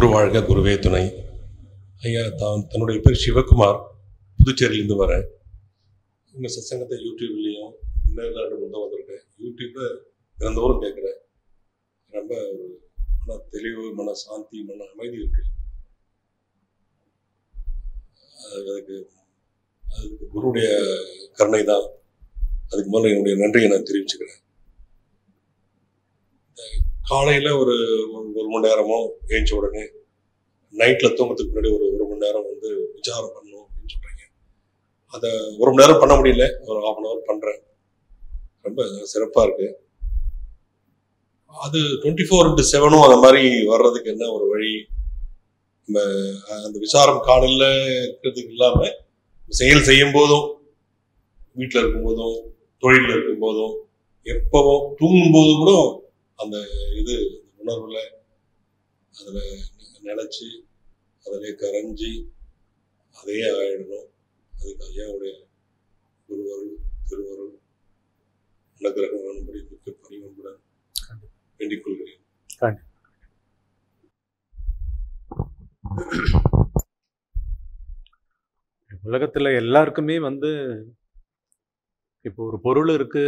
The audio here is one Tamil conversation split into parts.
குரு வாழ்க குருவே துணை ஐயா தான் தன்னுடைய பேர் சிவகுமார் புதுச்சேரியிலேருந்து வரேன் உங்கள் சத்சங்கத்தை யூடியூப்லேயும் இன்னொரு ரெண்டு மூணு தான் வந்திருக்கேன் யூடியூப்பில் தினந்தோறும் கேட்குறேன் ரொம்ப ஒரு மன தெளிவு மன சாந்தி மன அமைதி இருக்கு அது- அதுக்கு அதுக்கு குருவுடைய கருணை தான் அதுக்கு முதல்ல என்னுடைய நன்றியை நான் தெரிவிச்சுக்கிறேன் காலையில் ஒரு ஒரு ஒரு மணி நேரமோ ஏஞ்ச உடனே நைட்டில் தூங்கத்துக்கு முன்னாடி ஒரு ஒரு மணி நேரம் வந்து விசாரம் பண்ணணும் அப்படின்னு சொல்கிறீங்க அதை ஒரு மணி நேரம் பண்ண முடியல ஒரு ஹாஃப் அன் ஹவர் பண்ணுறேன் ரொம்ப சிறப்பாக இருக்கு அது டுவெண்ட்டி ஃபோர் இன்ட்டு செவனும் அந்த மாதிரி வர்றதுக்கு என்ன ஒரு வழி நம்ம அஹ், அந்த விசாரம் காலையில் இருக்கிறதுக்கு இல்லாமல் செயல் செய்யும் போதும் வீட்டில் இருக்கும்போதும் தொழிலில் இருக்கும்போதும் எப்பவும் தூங்கும்போது கூட அந்த இது அந்த உணர்வுல அதில் நினச்சி அதில் கரைஞ்சி அதே ஆயிடணும் அதுக்கு ஐயாவுடைய குருவருள் திருவருள் அனுகிரகம் வேணும்படி மிக்க பணிவன்புடன் வேண்டிக் கொள்கிறேன் உலகத்துல எல்லாருக்குமே வந்து இப்போ ஒரு பொருள் இருக்கு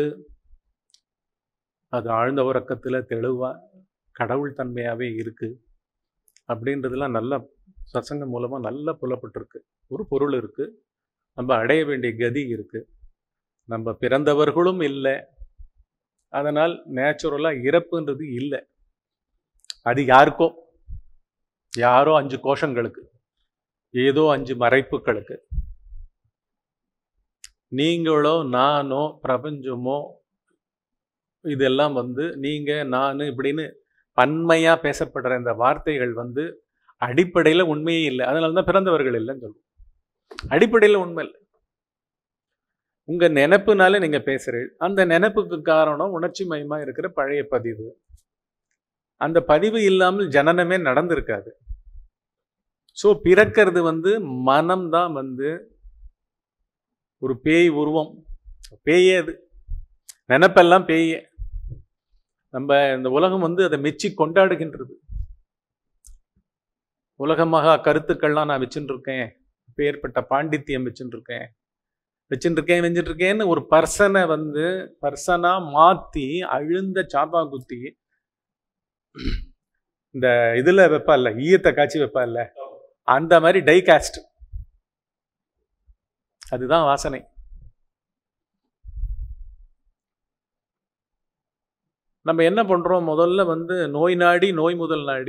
அது ஆழ்ந்த உறக்கத்துல தெளிவா கடவுள் தன்மையாவே இருக்கு அப்படின்றதுலாம் நல்ல சத்சங்கம் மூலமா நல்லா புலப்பட்டிருக்கு ஒரு பொருள் இருக்கு நம்ம அடைய வேண்டிய கதி இருக்கு நம்ம பிறந்தவர்களும் இல்லை அதனால் நேச்சுரலா இறப்புன்றது இல்லை அது யாருக்கோ யாரோ அஞ்சு கோஷங்களுக்கு ஏதோ அஞ்சு மறைப்புகளுக்கு நீங்களோ நானோ பிரபஞ்சமோ இதெல்லாம் வந்து நீங்க நான் இப்படின்னு பன்மையா பேசப்படுற இந்த வார்த்தைகள் வந்து அடிப்படையில உண்மையே இல்லை அதனால தான் பிறந்தவர்கள் இல்லைன்னு சொல்லுவோம் அடிப்படையில உண்மை இல்லை உங்க நினைப்புனால நீங்க பேசுறீங்க அந்த நினைப்புக்கு காரணம் உணர்ச்சி மயமா இருக்கிற பழைய பதிவு அந்த பதிவு இல்லாமல் ஜனனமே நடந்திருக்காது ஸோ பிறக்கிறது வந்து மனம்தான் வந்து ஒரு பேய் உருவம் பேயே அது நினப்பெல்லாம் பேயே நம்ம இந்த உலகம் வந்து அதை மெச்சி கொண்டாடுகின்றது உலகமாக கருத்துக்கள்லாம் நான் வச்சுட்டு இருக்கேன் பேர்பட்ட பாண்டித்தியம் வச்சுட்டு இருக்கேன் வச்சுட்டு இருக்கேன் வச்சுட்டு இருக்கேன்னு ஒரு பர்சனை வந்து பர்சனா மாத்தி அழுந்த சாப்பா குத்தி இந்த இதுல வைப்பா இல்ல ஈயத்தை காய்ச்சி வைப்பா இல்ல அந்த மாதிரி டை காஸ்ட் அதுதான் வாசனை நம்ம என்ன பண்றோம் முதல்ல வந்து நோய் நாடி நோய் முதல் நாடி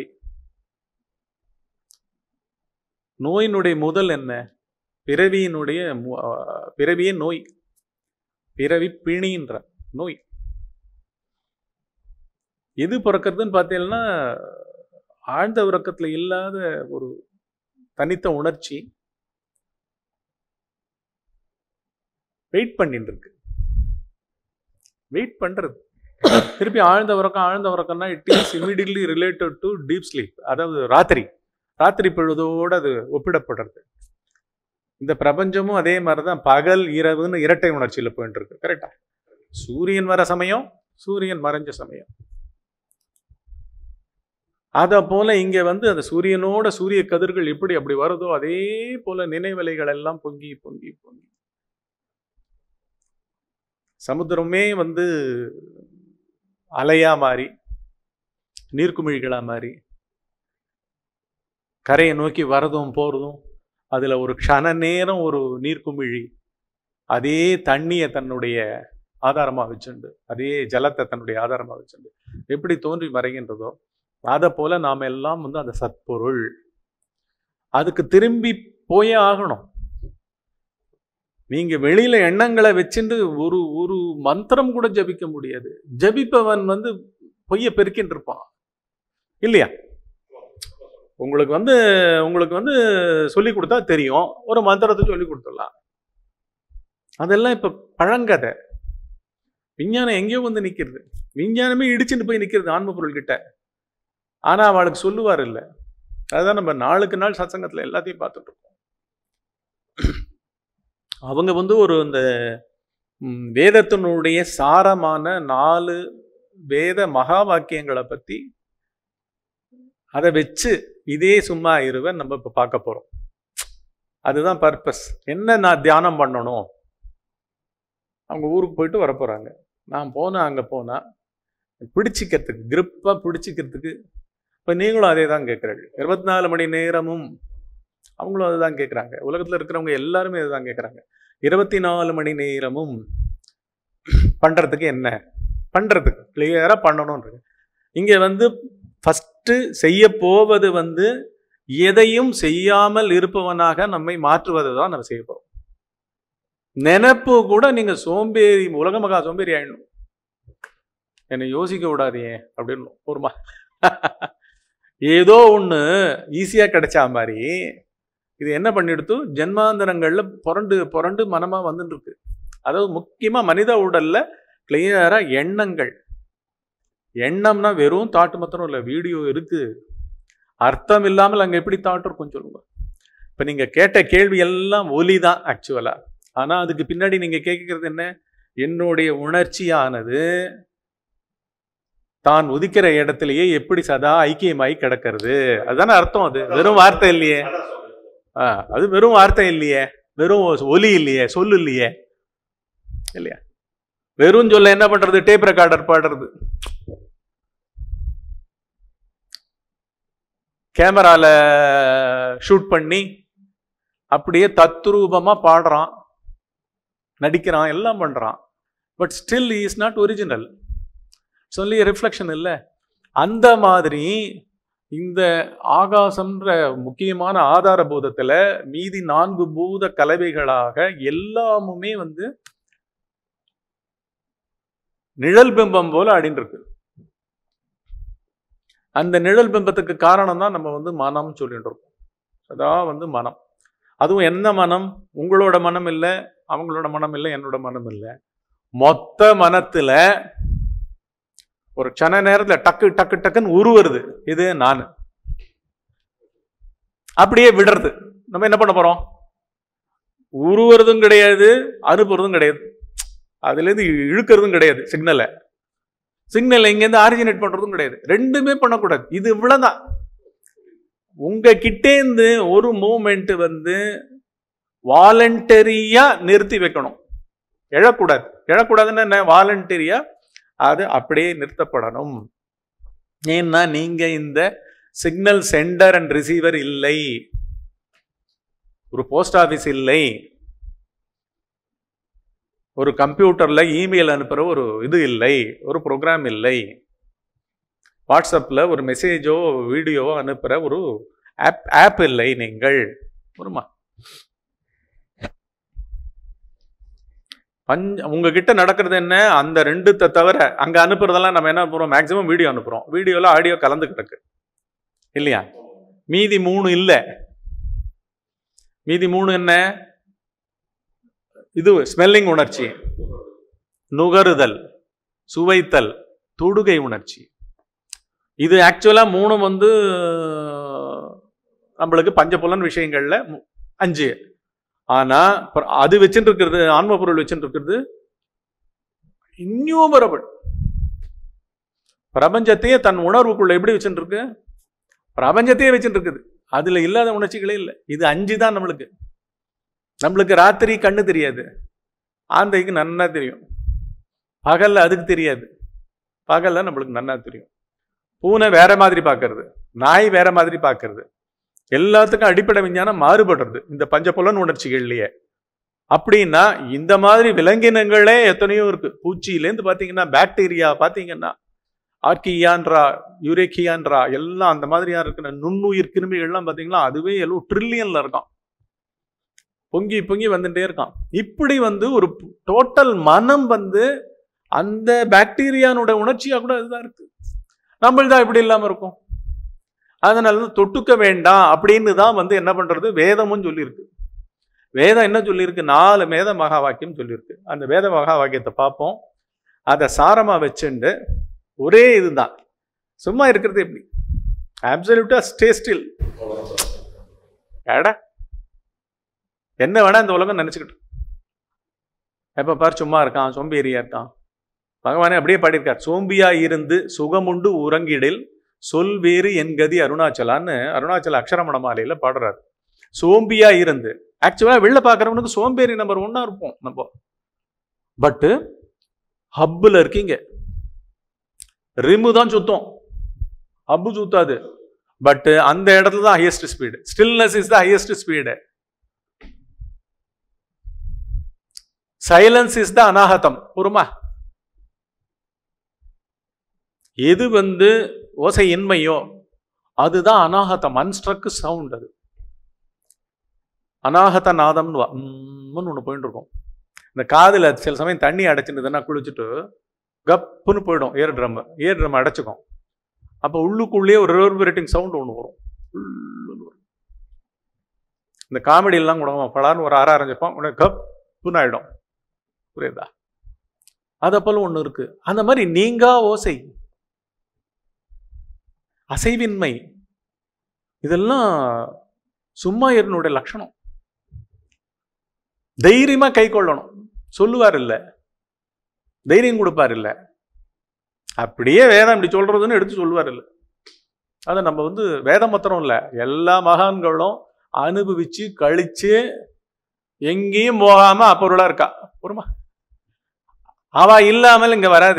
நோயினுடைய முதல் என்ன பிறவியினுடைய மு- ஆ, பிறவியே நோய் பிறவி பிணின்ற நோய் எது பிறக்கிறதுன்னு பார்த்தீங்கன்னா ஆழ்ந்த உறக்கத்துல இல்லாத ஒரு தனித்த உணர்ச்சி வெயிட் பண்ணிட்டு இருக்கு வெயிட் பண்றது திருப்பி ஆழ்ந்த உறக்கம் ஆழ்ந்த உறக்கம்னா it is immediately related to deep sleep அதாவது ராத்திரி ராத்திரி பொழுதோடு அது ஒப்பிடப்படுறது இந்த பிரபஞ்சமும் அதே மாதிரி தான் பகல் இரவுன்னு இரட்டை உணர்ச்சியில் போயிட்டு இருக்கு கரெக்டா சூரியன் வர சமயம் சூரியன் மறைஞ்ச சமயம் அதை போல இங்க வந்து அந்த சூரியனோட சூரிய கதிர்கள் எப்படி அப்படி வருதோ அதே போல நினைவலைகள் எல்லாம் பொங்கி பொங்கி பொங்கி சமுத்திரமே வந்து அலையா மாறி நீர்க்குமிழிகளா மாறி கரையை நோக்கி வரதும் போறதும் அதுல ஒரு க்ஷண நேரம் ஒரு நீர்க்குமிழி அதே தண்ணியை தன்னுடைய ஆதாரமா வச்சுண்டு அதே ஜலத்தை தன்னுடைய ஆதாரமா வச்சுண்டு எப்படி தோன்றி மறைகின்றதோ அதை போல நாம் எல்லாம் வந்து அந்த சத்பொருள் அதுக்கு திரும்பி போயே ஆகணும் நீங்க வெளியில எண்ணங்களை வச்சுட்டு ஒரு ஒரு மந்திரம் கூட ஜபிக்க முடியாது ஜபிப்பவன் வந்து பொய்ய பெருக்கின்னு இருப்பான் இல்லையா உங்களுக்கு வந்து உங்களுக்கு வந்து சொல்லி கொடுத்தா தெரியும் ஒரு மந்திரத்தை சொல்லி கொடுத்துடலாம் அதெல்லாம் இப்ப பழங்கதை விஞ்ஞானம் எங்கேயோ வந்து நிக்கிறது விஞ்ஞானமே இடிச்சுட்டு போய் நிக்கிறது ஆன்ம பொருள் கிட்ட ஆனா அவளுக்கு சொல்லுவார் இல்ல அதுதான் நம்ம நாளுக்கு நாள் சத்சங்கத்துல எல்லாத்தையும் பார்த்துட்டு இருக்கோம் அவங்க வந்து ஒரு இந்த ம், வேதத்தினுடைய சாரமான நாலு வேத மகா வாக்கியங்களை பத்தி அதை வச்சு இதே சும்மா இருவை நம்ம இப்போ பார்க்க போகிறோம் அதுதான் பர்பஸ் என்ன நான் தியானம் பண்ணணும் அவங்க ஊருக்கு போயிட்டு வர போகிறாங்க நான் போனேன் அங்கே போனால் பிடிச்சிக்கிறதுக்கு கிரிப்பாக பிடிச்சிக்கிறதுக்கு இப்போ நீங்களும் அதே தான் கேட்குறாங்க இருபத்தி நாலு மணி நேரமும் அவங்களும் அதுதான் கேட்குறாங்க உலகத்தில் இருக்கிறவங்க எல்லாருமே அதுதான் கேட்குறாங்க இருபத்தி நாலு மணி நேரமும் பண்ணுறதுக்கு என்ன பண்ணுறதுக்கு கிளியராக பண்ணணுன்றது இங்கே வந்து ஃபஸ்ட்டு செய்ய போவது வந்து எதையும் செய்யாமல் இருப்பவனாக நம்மை மாற்றுவது தான் நம்ம செய்ய போகிறோம் நினப்பு கூட நீங்கள் சோம்பேறி உலக மகா சோம்பேறி ஆயிடணும் என்னை யோசிக்க விடாதீங்க அப்படின்னு ஒரு மா ஏதோ ஒன்று ஈஸியாக கிடைச்சா மாதிரி இது என்ன பண்ணிடுத்து ஜென்மாந்தரங்களில் புரண்டு புரண்டு மனமாக வந்துட்டு இருக்கு அதாவது முக்கியமாக மனித உடல்ல கிளியராக எண்ணங்கள் எண்ணம்னா வெறும் தாட்டு மாத்திரம் இல்லை வீடியோ இருக்கு அர்த்தம் இல்லாமல் அங்கே எப்படி தாட் இருக்கும் சொல்லுங்க இப்போ நீங்கள் கேட்ட கேள்வி எல்லாம் ஒலி தான் ஆக்சுவலாக ஆனால் அதுக்கு பின்னாடி நீங்கள் கேட்கறது என்ன என்னுடைய உணர்ச்சியானது தான் உதிக்கிற இடத்திலேயே எப்படி சதா ஐக்கியமாய் கிடக்கிறது அதுதானே அர்த்தம் அது வெறும் வார்த்தை இல்லையே ஆ அது வெறும் வார்த்தை இல்லையே வெறும் ஒலி இல்லையே சொல்லு இல்லையே இல்லையா வெறும் சொல்ல என்ன பண்றது டேப் ரெக்கார்டர் பாடுறது கேமரால ஷூட் பண்ணி அப்படியே தத்ரூபமா பாடுறான் நடிக்கிறான் எல்லாம் பண்றான் but still is not original சொல்லி ரிஃப்ளெக்ஷன் இல்லை அந்த மாதிரி இந்த ஆகாசம்ன்ற முக்கியமான ஆதார பூதத்துல மீதி நான்கு பூத கலவைகளாக எல்லாமுமே வந்து நிழல் பிம்பம் போல அடின்னு இருக்கு அந்த நிழல் பிம்பத்துக்கு காரணம் தான் நம்ம வந்து மனம் சொல்லிட்டு இருக்கோம் அதான் வந்து மனம் அதுவும் என்ன மனம் உங்களோட மனம் இல்லை அவங்களோட மனம் இல்லை என்னோட மனம் இல்லை மொத்த மனத்துல ஒரு க்ஷண நேரத்துல டக்கு டக்கு டக்குன்னு உருவுறது இது நான் அப்படியே விடுறது நம்ம என்ன பண்ண போறோம் உருவுறதும் கிடையாது அனுப்புறதும் கிடையாது அதுலேருந்து இழுக்கிறதும் கிடையாது சிக்னலை சிக்னலை இங்கேருந்து ஆரிஜினேட் பண்றதும் கிடையாது ரெண்டுமே பண்ணக்கூடாது இது இவ்வளவுதான் உங்க கிட்டேந்து ஒரு மூமெண்ட் வந்து வாலண்டரியா நிறுத்தி வைக்கணும் எழக்கூடாது எழக்கூடாதுன்னு என்ன வாலண்டரியா அது அப்படியே நிறுத்தப்படணும் ஏன்னா நீங்க இந்த சிக்னல் சென்டர் அண்ட் ரிசீவர் இல்லை ஒரு போஸ்ட் ஆஃபீஸ் இல்லை ஒரு கம்ப்யூட்டர்ல இமெயில் அனுப்புற ஒரு இது இல்லை ஒரு ப்ரோக்ராம் இல்லை வாட்ஸ்அப்பில் ஒரு மெசேஜோ வீடியோவோ அனுப்புகிற ஒரு ஆப் ஆப் இல்லை நீங்கள் ஒருமா பஞ்ச உங்ககிட்ட நடக்கிறது என்ன அந்த ரெண்டுத்தை தவிர அங்கே அனுப்புறதெல்லாம் நம்ம என்ன பண்ணுறோம் மேக்ஸிமம் வீடியோ அனுப்புகிறோம் வீடியோவில் ஆடியோ கலந்து கிடக்கு இல்லையா மீதி மூணு இல்லை மீதி மூணு என்ன இது ஸ்மெல்லிங் உணர்ச்சி நுகருதல் சுவைத்தல் தொடுகை உணர்ச்சி இது ஆக்சுவலாக மூணு வந்து நம்மளுக்கு பஞ்சபுலன் விஷயங்கள்ல மு- அஞ்சு ஆனா பிர- அது வச்சுட்டு இருக்கிறது ஆன்ம பொருள் வச்சுட்டு இருக்கிறது இன்யூமரபிள் பிரபஞ்சத்தையே தன் உணர்வுக்குள்ள எப்படி வச்சுட்டு இருக்கு பிரபஞ்சத்தையே வச்சுட்டு இருக்குது அதுல இல்லாத உணர்ச்சிகளே இல்லை இது அஞ்சு தான் நம்மளுக்கு நம்மளுக்கு ராத்திரி கண்ணு தெரியாது ஆந்தைக்கு நன்னா தெரியும் பகல்ல அதுக்கு தெரியாது பகல்ல நம்மளுக்கு நன்னா தெரியும் பூனை வேற மாதிரி பார்க்கறது நாய் வேற மாதிரி பார்க்கறது எல்லாத்துக்கும் அடிப்படை விஞ்ஞானம் மாறுபடுறது இந்த பஞ்சபுலன் உணர்ச்சிகள்லயே அப்படின்னா இந்த மாதிரி விலங்கினங்களே எத்தனையோ இருக்கு பூச்சியிலேருந்து பார்த்தீங்கன்னா பாக்டீரியா பார்த்தீங்கன்னா ஆர்கியான்றா யூரேக்கியான்றா எல்லாம் அந்த மாதிரியா இருக்கிற நுண்ணுயிர் கிருமிகள்லாம் பார்த்தீங்கன்னா அதுவே எவ்வளோ ட்ரில்லியன்ல இருக்கான் பொங்கி பொங்கி வந்துட்டே இருக்கான் இப்படி வந்து ஒரு டோட்டல் மனம் வந்து அந்த பாக்டீரியானோட உணர்ச்சியா கூட இதுதான் இருக்கு நம்மள்தான் இப்படி இல்லாம இருக்கும் அதனால தான் தொட்டுக்க வேண்டாம் அப்படின்னு தான் வந்து என்ன பண்றது வேதமும் சொல்லியிருக்கு வேதம் என்ன சொல்லியிருக்கு நாலு வேத மகா வாக்கியம் சொல்லியிருக்கு அந்த வேத மகா வாக்கியத்தை பார்ப்போம் அதை சாரமா வச்சுண்டு ஒரே இதுதான் சும்மா இருக்கிறது எப்படி அப்சல்யூட்டா ஸ்டே ஸ்டில் ஏடா என்ன வேணா இந்த உலகம் நினைச்சுக்கிட்டு எப்ப பார் சும்மா இருக்கான் சோம்பேறியா இருக்கான் பகவானே அப்படியே பாடியிருக்கார் சோம்பியா இருந்து சுகமுண்டு உறங்கிடில் சொல் வேறு என் கதி அருணாச்சலான்னு அருணாச்சல அக்ஷரமண மாலையில பாடுறாரு சோம்பியா இருந்து ஆக்சுவலா வெளில பார்க்குறவனுக்கு சோம்பேறி நம்பர் ஒன்னா இருப்போம் நம்ம பட்டு ஹப்பில் இருக்கீங்க ரிமு தான் சுத்தம் ஹப்பு சுத்தாது பட் அந்த இடத்துல தான் highest speed stillness is the highest speed silence is the அனாகதம் பொறுமா எது வந்து ஓசையின்மையோ அதுதான் அனாகதம் அன்ஸ்ட்ரக் சவுண்ட் அது அனாகத நாதம்னு வா உம்முன்னு ஒன்று போயிட்டு இருக்கும் இந்த காதில் சில சமயம் தண்ணி அடைச்சிருந்ததுன்னா குளிச்சுட்டு கப்புன்னு போயிடும் ஏர் ட்ரம் ஏர் ட்ரம் அடைச்சிக்கும் அப்போ உள்ளுக்குள்ளேயே ஒரு ரிவர்பரேட்டிங் சவுண்ட் ஒன்று வரும் உள்ளுன்னு வரும். இந்த காமெடியெல்லாம் கூட பலான்னு ஒரு அரை அரைஞ்சிப்போம் உடனே கப்புன்னு ஆயிடும் புரியுதா அதை போல ஒன்று இருக்கு அந்த மாதிரி நீங்கா ஓசை அசைவின்மை இதெல்லாம் சும்மா இருனுடைய லட்சணம் தைரியமா கை கொள்ளணும் சொல்லுவார் இல்ல தைரியம் கொடுப்பார் இல்ல அப்படியே வேதம் இப்படி சொல்றதுன்னு எடுத்து சொல்லுவார் இல்ல அதை நம்ம வந்து வேதம் மாத்திரம் இல்ல எல்லா மகான்களும் அனுபவிச்சு கழிச்சு எங்கேயும் போகாம அப்பொருளா இருக்கா பொறுமா அவ இல்லாமல் இங்க வராது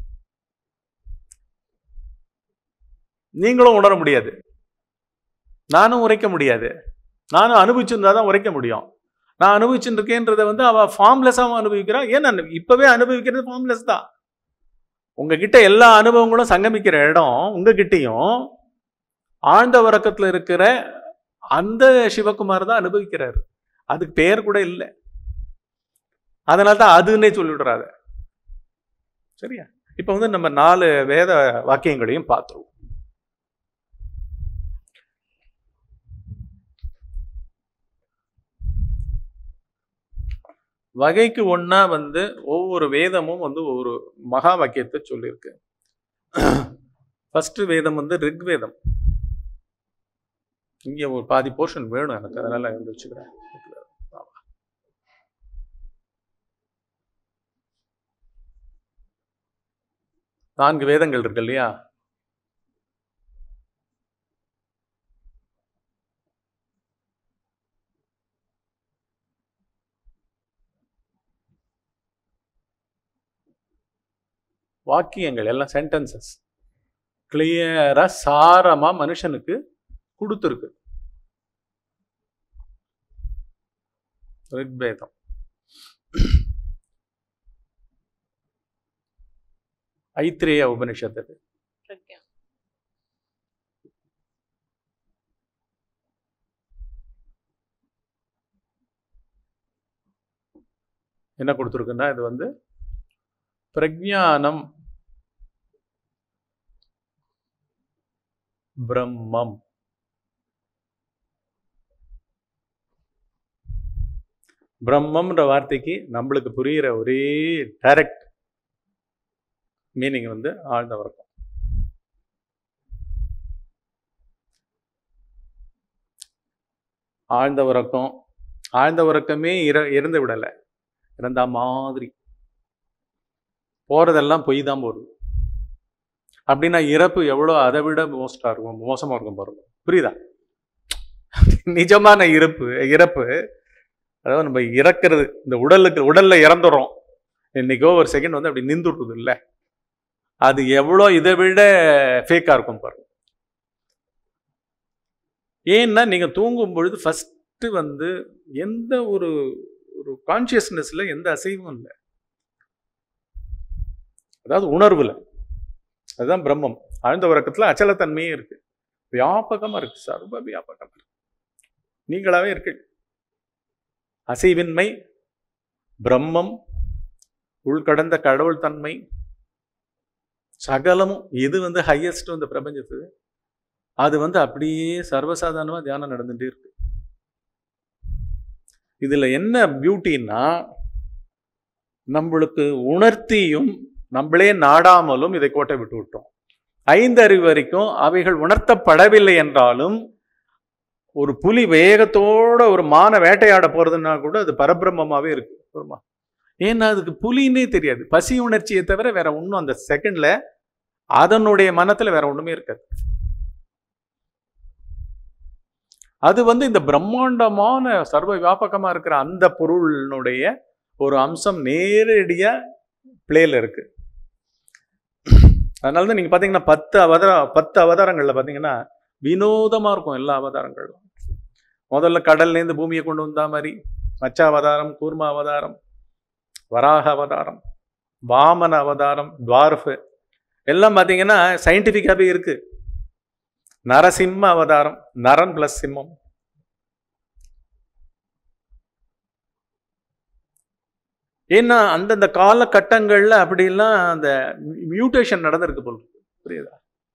நீங்களும் உணர முடியாது நானும் உரைக்க முடியாது நானும் அனுபவிச்சிருந்தா தான் உரைக்க முடியும் நான் அனுபவிச்சுட்டு இருக்கேன்றதை வந்து அவ ஃபார்ம்லெஸ்ஸாகவும் அனுபவிக்கிறா ஏன் நான் இப்பவே அனுபவிக்கிறது ஃபார்ம்லெஸ் தான் உங்ககிட்ட எல்லா அனுபவங்களும் சங்கமிக்கிற இடம் உங்ககிட்டயும் ஆழ்ந்த உறக்கத்துல இருக்கிற அந்த சிவகுமார் தான் அனுபவிக்கிறாரு அதுக்கு பேர் கூட இல்லை அதனால தான் அதுன்னே சொல்லிவிடுறாரு சரியா இப்போ வந்து நம்ம நாலு வேத வாக்கியங்களையும் பார்த்துருவோம் வகைக்கு ஒண்ணா வந்து ஒவ்வொரு வேதமும் வந்து ஒவ்வொரு மகா வாக்கியத்தை சொல்லியிருக்கு ஃபர்ஸ்ட் வேதம் வந்து ரிக்வேதம் இங்க ஒரு பாதி போர்ஷன் வேணும் எனக்கு அதனால எழுதி வச்சுக்கிறேன் நான்கு வேதங்கள் இருக்கு இல்லையா வாக்கியங்கள் எல்லாம் சென்டென்சஸ் கிளியரா சாரமா மனுஷனுக்கு கொடுத்துருக்கு ரிக்வேதம் ஐத்திரேய உபனிஷத்து பிரக்யா என்ன கொடுத்துருக்குன்னா இது வந்து பிரஜானம் பிரம்மம் பிரம்மம்ன்ற வார்த்தைக்கு நம்மளுக்கு புரிகிற ஒரே டைரக்ட் மீனிங் வந்து ஆழ்ந்த உறக்கம் ஆழ்ந்த உறக்கம் ஆழ்ந்த உறக்கமே இற இறந்து விடலை இறந்தா மாதிரி போறதெல்லாம் பொய் தான் போகுது அப்படின்னா இறப்பு எவ்வளோ அதை விட மோஸ்டா இருக்கும் மோசமா இருக்கும் பாருங்க புரியுதா நிஜமான இறப்பு இறப்பு அதாவது நம்ம இறக்கிறது இந்த உடலுக்கு உடல்ல இறந்துடுறோம் இன்னைக்கோ ஒரு செகண்ட் வந்து அப்படி நின்றுட்டுது இல்ல அது எவ்வளோ இதை விட ஃபேக்கா இருக்கும் பாருங்க ஏன்னா நீங்க தூங்கும் பொழுது ஃபர்ஸ்ட் வந்து எந்த ஒரு ஒரு கான்சியஸ்னஸ்ல எந்த அசைவும் இல்லை அதாவது உணர்வுல அதுதான் பிரம்மம் ஆழ்ந்த உறக்கத்துல அச்சலத்தன்மையே இருக்கு வியாபகமா இருக்கு சர்வ வியாபகமா இருக்கு நீங்களாவே இருக்கு அசைவின்மை பிரம்மம் உள்கடந்த கடவுள் தன்மை சகலமும் எது வந்து ஹையஸ்ட் இந்த பிரபஞ்சத்துக்கு அது வந்து அப்படியே சர்வசாதாரணமா தியானம் நடந்துட்டே இருக்கு இதுல என்ன பியூட்டின்னா நம்மளுக்கு உணர்த்தியும் நம்மளே நாடாமலும் இதை கோட்டை விட்டு விட்டோம் ஐந்தறிவு வரைக்கும் அவைகள் உணர்த்தப்படவில்லை என்றாலும் ஒரு புலி வேகத்தோட ஒரு மான வேட்டையாட போறதுன்னா கூட அது பரபிரம்மமாவே இருக்கு ஒருமா ஏன்னா அதுக்கு புலின்னே தெரியாது பசி உணர்ச்சியை தவிர வேற ஒன்றும் அந்த செகண்ட்ல அதனுடைய மனத்துல வேற ஒண்ணுமே இருக்காது அது வந்து இந்த பிரம்மாண்டமான சர்வ வியாபகமா இருக்கிற அந்த பொருளினுடைய ஒரு அம்சம் நேரடியா பிளேல இருக்கு அதனால தான் நீங்க பாத்தீங்கன்னா பத்து அவதார பத்து அவதாரங்கள்ல பாத்தீங்கன்னா வினோதமா இருக்கும் எல்லா அவதாரங்களும் முதல்ல கடல்ல இருந்து பூமியை கொண்டு வந்தா மாதிரி மச்ச அவதாரம் கூர்ம அவதாரம் வராக அவதாரம் வாமன அவதாரம் துவார்ஃபு எல்லாம் பார்த்தீங்கன்னா சயின்டிஃபிக்காகவே இருக்கு நரசிம்ம அவதாரம் நரன் பிளஸ் சிம்மம் ஏன்னா அந்தந்த காலகட்டங்கள்ல அப்படிலாம் அந்த மியூட்டேஷன் நடந்திருக்கு போல இருக்கு. புரியுதா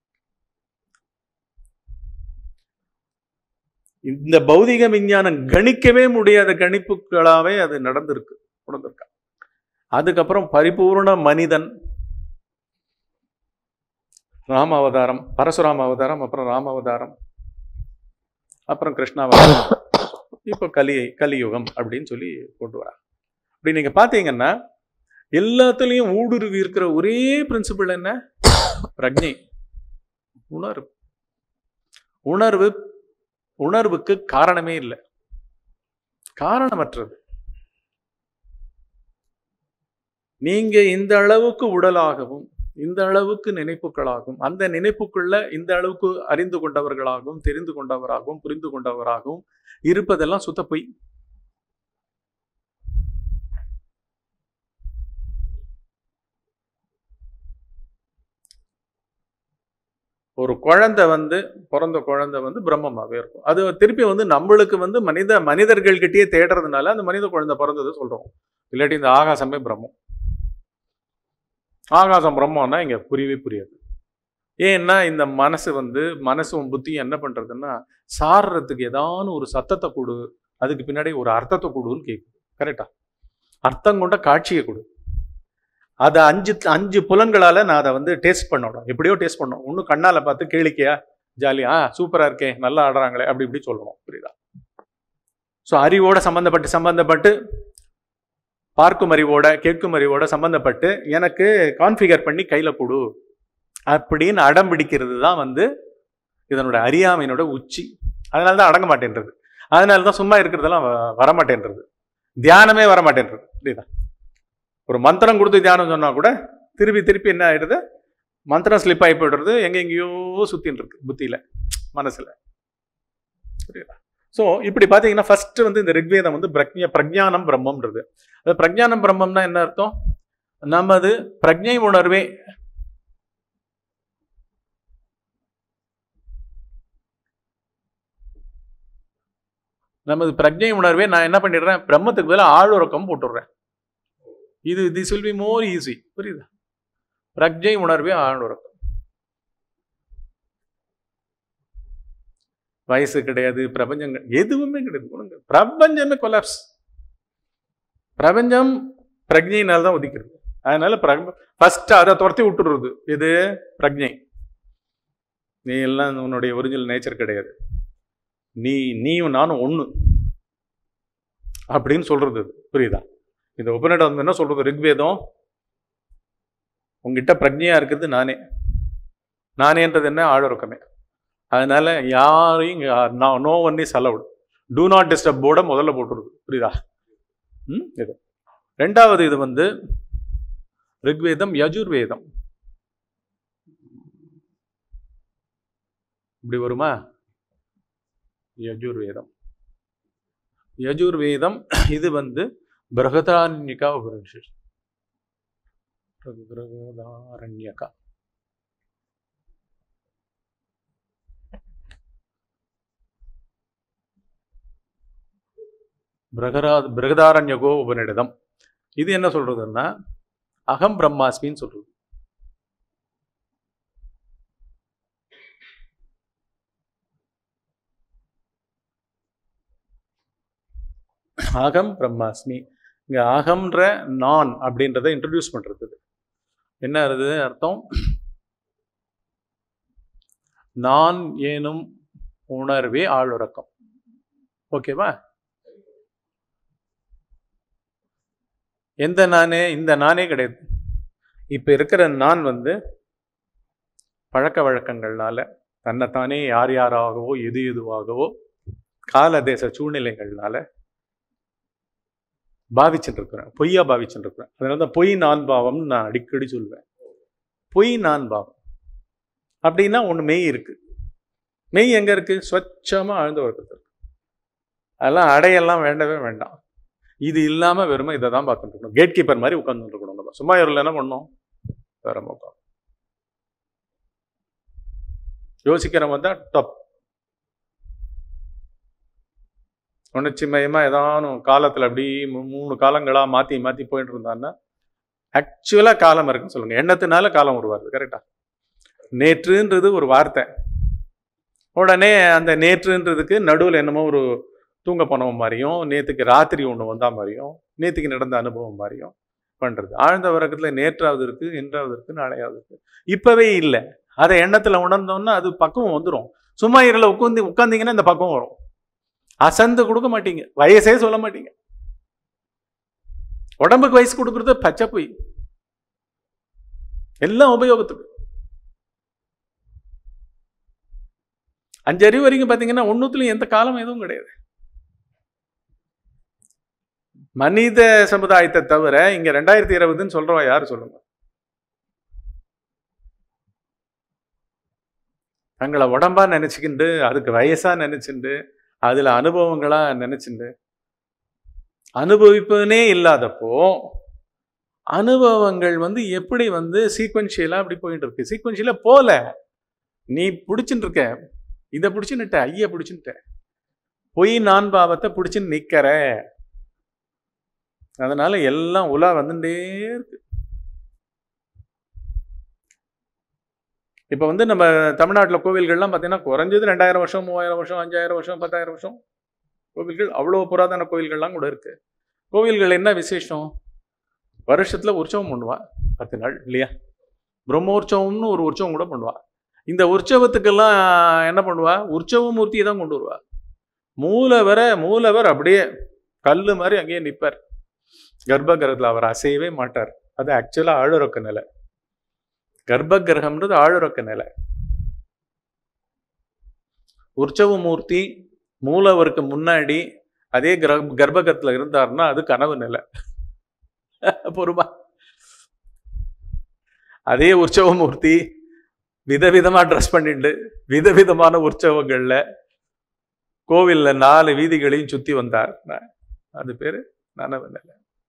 இந்த பௌதிக விஞ்ஞானம் கணிக்கவே முடியாத கணிப்புகளாவே அது நடந்திருக்கு நடந்திருக்கா அதுக்கப்புறம் பரிபூர்ண மனிதன் ராம அவதாரம் பரசுராம அவதாரம் அப்புறம் ராம அவதாரம் அப்புறம் கிருஷ்ண அவதாரம் இப்போ கலி கலியுகம் அப்படின்னு சொல்லி கொண்டு வராங்க அப்படி நீங்க பாத்தீங்கன்னா எல்லாத்துலயும் ஊடுருவி இருக்கிற ஒரே பிரின்சிபிள் என்ன பிரஜை உணர்வு உணர்வு உணர்வுக்கு காரணமே இல்லை காரணமற்றது நீங்க இந்த அளவுக்கு உடலாகவும் இந்த அளவுக்கு நினைப்புகளாகும் அந்த நினைப்புக்குள்ள இந்த அளவுக்கு அறிந்து கொண்டவர்களாகவும் தெரிந்து கொண்டவராகவும் புரிந்து கொண்டவராகவும் இருப்பதெல்லாம் சுத்த பொய் ஒரு குழந்தை வந்து பிறந்த குழந்தை வந்து பிரம்மமாவே இருக்கும் அது திருப்பி வந்து நம்மளுக்கு வந்து மனித மனிதர்கள்கிட்டயே தேடுறதுனால அந்த மனித குழந்தை பிறந்ததை சொல்றோம் இல்லாட்டி இந்த ஆகாசமே பிரம்மம் ஆகாசம் பிரம்மம்னா இங்க புரியவே புரியாது ஏன்னா இந்த மனசு வந்து மனசும் புத்தியும் என்ன பண்றதுன்னா சாடுறதுக்கு ஏதான ஒரு சத்தத்தை கொடு அதுக்கு பின்னாடி ஒரு அர்த்தத்தை கொடுன்னு கேட்குது கரெக்டா அர்த்தம் கொண்ட காட்சியை கொடு அதை அஞ்சு அஞ்சு புலன்களால நான் அதை வந்து டேஸ்ட் பண்ணணும் எப்படியோ டேஸ்ட் பண்ணணும் ஒன்றும் கண்ணால பார்த்து கேளிக்கையா ஜாலியா ஆ சூப்பரா இருக்கே நல்லா ஆடுறாங்களே அப்படி இப்படி சொல்லணும் புரியுதா ஸோ அறிவோட சம்பந்தப்பட்டு சம்பந்தப்பட்டு பார்க்கும் அறிவோட கேட்கும் அறிவோட சம்பந்தப்பட்டு எனக்கு கான்ஃபிகர் பண்ணி கையில கொடு அப்படின்னு அடம் பிடிக்கிறது தான் வந்து இதனோட அறியாமையினோட உச்சி அதனால தான் அடங்க மாட்டேன்றது அதனால தான் சும்மா இருக்கிறதெல்லாம் வ- வரமாட்டேன்றது தியானமே வரமாட்டேன்றது புரியுதா ஒரு மந்திரம் கொடுத்து தியானம் சொன்னா கூட திருப்பி திருப்பி என்ன ஆயிடுது மந்திரம் ஸ்லிப் ஆகி போயிடுறது எங்க எங்கேயோ சுத்தின்னு இருக்கு புத்தியில மனசுல புரியுதா ஸோ இப்படி பார்த்தீங்கன்னா ஃபர்ஸ்ட் வந்து இந்த ரிக்வேதம் வந்து பிரக்ஞ பிரஜானம் பிரம்மம்ன்றது அது பிரஜானம் பிரம்மம்னா என்ன அர்த்தம் நமது பிரஜை உணர்வே நமது பிரஜை உணர்வே நான் என்ன பண்ணிடுறேன் பிரம்மத்துக்கு பதிலாக ஆளுறக்கம் போட்டுடுறேன் இது this will be more easy புரியுதா பிரஜை உணர்வே ஆளுறக்கம் வயசு கிடையாது பிரபஞ்சம் கிடை- எதுவுமே கிடையாது கொடுங்க பிரபஞ்சமே கொலாப்ஸ் பிரபஞ்சம் பிரஜையினால தான் உதிக்கிறது அதனால ஃபர்ஸ்ட் அதை துரத்தி விட்டுறது இது பிரஜை நீ எல்லாம் உன்னுடைய ஒரிஜினல் நேச்சர் கிடையாது நீ நீயும் நானும் ஒண்ணு அப்படின்னு சொல்றது இது. புரியுதா இந்த உபநிடம் வந்து என்ன சொல்றது ரிக்வேதம் உங்ககிட்ட பிரஜையா இருக்கிறது நானே நானேன்றது என்ன ஆழொருக்கமே அதனால யாரையும் no one is allowed to not disturb போர்டை முதல்ல போட்டுருது புரியுதா ம் இது ரெண்டாவது இது வந்து ரிக்வேதம் யஜுர்வேதம் இப்படி வருமா யஜுர்வேதம் யஜுர்வேதம் இது வந்து பிரகதாரண்யகா உபனிஷத் பிரகதாரண்யகா பிரகரா பிரகதாரண்யகோ உபநிடதம் இது என்ன சொல்றதுன்னா அகம் பிரம்மாஸ்மின்னு சொல்றது அகம் பிரம்மாஸ்மி இங்க அகம்ன்ற நான் அப்படின்றத இன்ட்ரடியூஸ் பண்றது இது. என்ன அது அர்த்தம் நான் ஏனும் உணர்வே ஆளுறக்கம் ஓகேவா எந்த நானே இந்த நானே கிடையாது இப்ப இருக்கிற நான் வந்து பழக்க வழக்கங்கள்னால தன்னைத்தானே யார் யாராகவோ எது எதுவாகவோ கால தேச சூழ்நிலைகள்னால பாவிச்சுட்டு இருக்கிறேன் பொய்யா பாவிச்சுட்டு இருக்கிறேன் அதனால தான் பொய் நான் பாவம்னு நான் அடிக்கடி சொல்வேன் பொய் நான் பாவம் அப்படின்னா ஒன்று மெய் இருக்கு மெய் எங்க இருக்கு ஸ்வச்சமா ஆழ்ந்த உறக்கத்தில் இருக்கு அதெல்லாம் அடையெல்லாம் வேண்டவே வேண்டாம் இது இல்லாம வெறுமை இதை தான் பார்த்துட்டு இருக்கணும் கேட் கீப்பர் மாதிரி உட்காந்துட்டு இருக்கணும் நம்ம சும்மா இவரில் என்ன பண்ணோம் வேற உட்காந்து யோசிக்கிறவன் தான் டப் உணர்ச்சி மயமா ஏதானும் காலத்துல அப்படி மூ- மூணு காலங்களா மாத்தி மாத்தி போயிட்டு இருந்தான்னா ஆக்சுவலா காலம் இருக்குன்னு சொல்லுங்க எண்ணத்தினால காலம் உருவாது கரெக்டா நேற்றுன்றது ஒரு வார்த்தை உடனே அந்த நேற்றுன்றதுக்கு நடுவில் என்னமோ ஒரு தூங்க போனவன் மாதிரியும் நேத்துக்கு ராத்திரி ஒன்று வந்தா மாதிரியும் நேத்துக்கு நடந்த அனுபவம் மாதிரியும் பண்றது ஆழ்ந்த உறக்கத்துல நேற்றாவது இருக்கு இன்றாவது இருக்கு நாளையாவது இருக்கு இப்பவே இல்லை அதை எண்ணத்துல உணர்ந்தோம்னா அது பக்குவம் வந்துடும் சும்மா இருல உட்காந்து உட்காந்தீங்கன்னா இந்த பக்குவம் வரும் அசந்து கொடுக்க மாட்டீங்க வயசே சொல்ல மாட்டீங்க உடம்புக்கு வயசு கொடுக்கறது பச்சை பொய் எல்லாம் உபயோகத்துக்கு அஞ்சு அறிவு வரைக்கும் பாத்தீங்கன்னா ஒண்ணுத்துலயும் எந்த காலம் எதுவும் கிடையாது மனித சமுதாயத்தை தவிர இங்க ரெண்டாயிரத்தி இருபதுன்னு சொல்றவா யாரு சொல்லுங்க தங்களை உடம்பா நினைச்சுக்கிண்டு அதுக்கு வயசா நினைச்சுண்டு அதுல அனுபவங்களா நினைச்சுண்டு அனுபவிப்பதுனே இல்லாதப்போ அனுபவங்கள் வந்து எப்படி வந்து சீக்வன்ஷியலா அப்படி போயிட்டு இருக்கு சீக்வன்ஷியலா போல நீ பிடிச்சுட்டு இருக்க இதை பிடிச்சுன்னுட்ட ஐய பிடிச்சுன்னுட்ட பொய் நான் பாவத்தை பிடிச்சுன்னு நிக்கிற அதனால எல்லாம் உலா வந்துட்டே இருக்கு இப்போ வந்து நம்ம தமிழ்நாட்டில் கோவில்கள்லாம் பார்த்தீங்கன்னா குறைஞ்சது ரெண்டாயிரம் வருஷம் மூவாயிரம் வருஷம் அஞ்சாயிரம் வருஷம் பத்தாயிரம் வருஷம் கோவில்கள் அவ்வளோ புராதன கோவில்கள்லாம் கூட இருக்கு கோவில்கள் என்ன விசேஷம் வருஷத்துல உற்சவம் பண்ணுவா பத்து நாள் இல்லையா பிரம்மோற்சவம்னு ஒரு உற்சவம் கூட பண்ணுவா இந்த உற்சவத்துக்கெல்லாம் என்ன பண்ணுவா உற்சவ மூர்த்தியை தான் கொண்டு வருவா மூலவரை மூலவர் அப்படியே கல்லு மாதிரி அங்கேயே நிற்பார் கர்ப்பகிரகத்தில் அவர் அசையவே மாட்டார் அது ஆக்சுவலாக ஆழுறக்க நிலை கர்ப்பகிரகம்ன்றது ஆழுறக்க நிலை உற்சவ மூர்த்தி மூலவருக்கு முன்னாடி அதே கிர- கர்ப்பகத்துல இருந்தாருன்னா அது கனவு நிலை பொறுமா அதே உற்சவ மூர்த்தி விதவிதமா ட்ரெஸ் பண்ணிட்டு விதவிதமான உற்சவங்கள்ல கோவில்ல நாலு வீதிகளையும் சுத்தி வந்தார் அது பேரு நனவு நிலை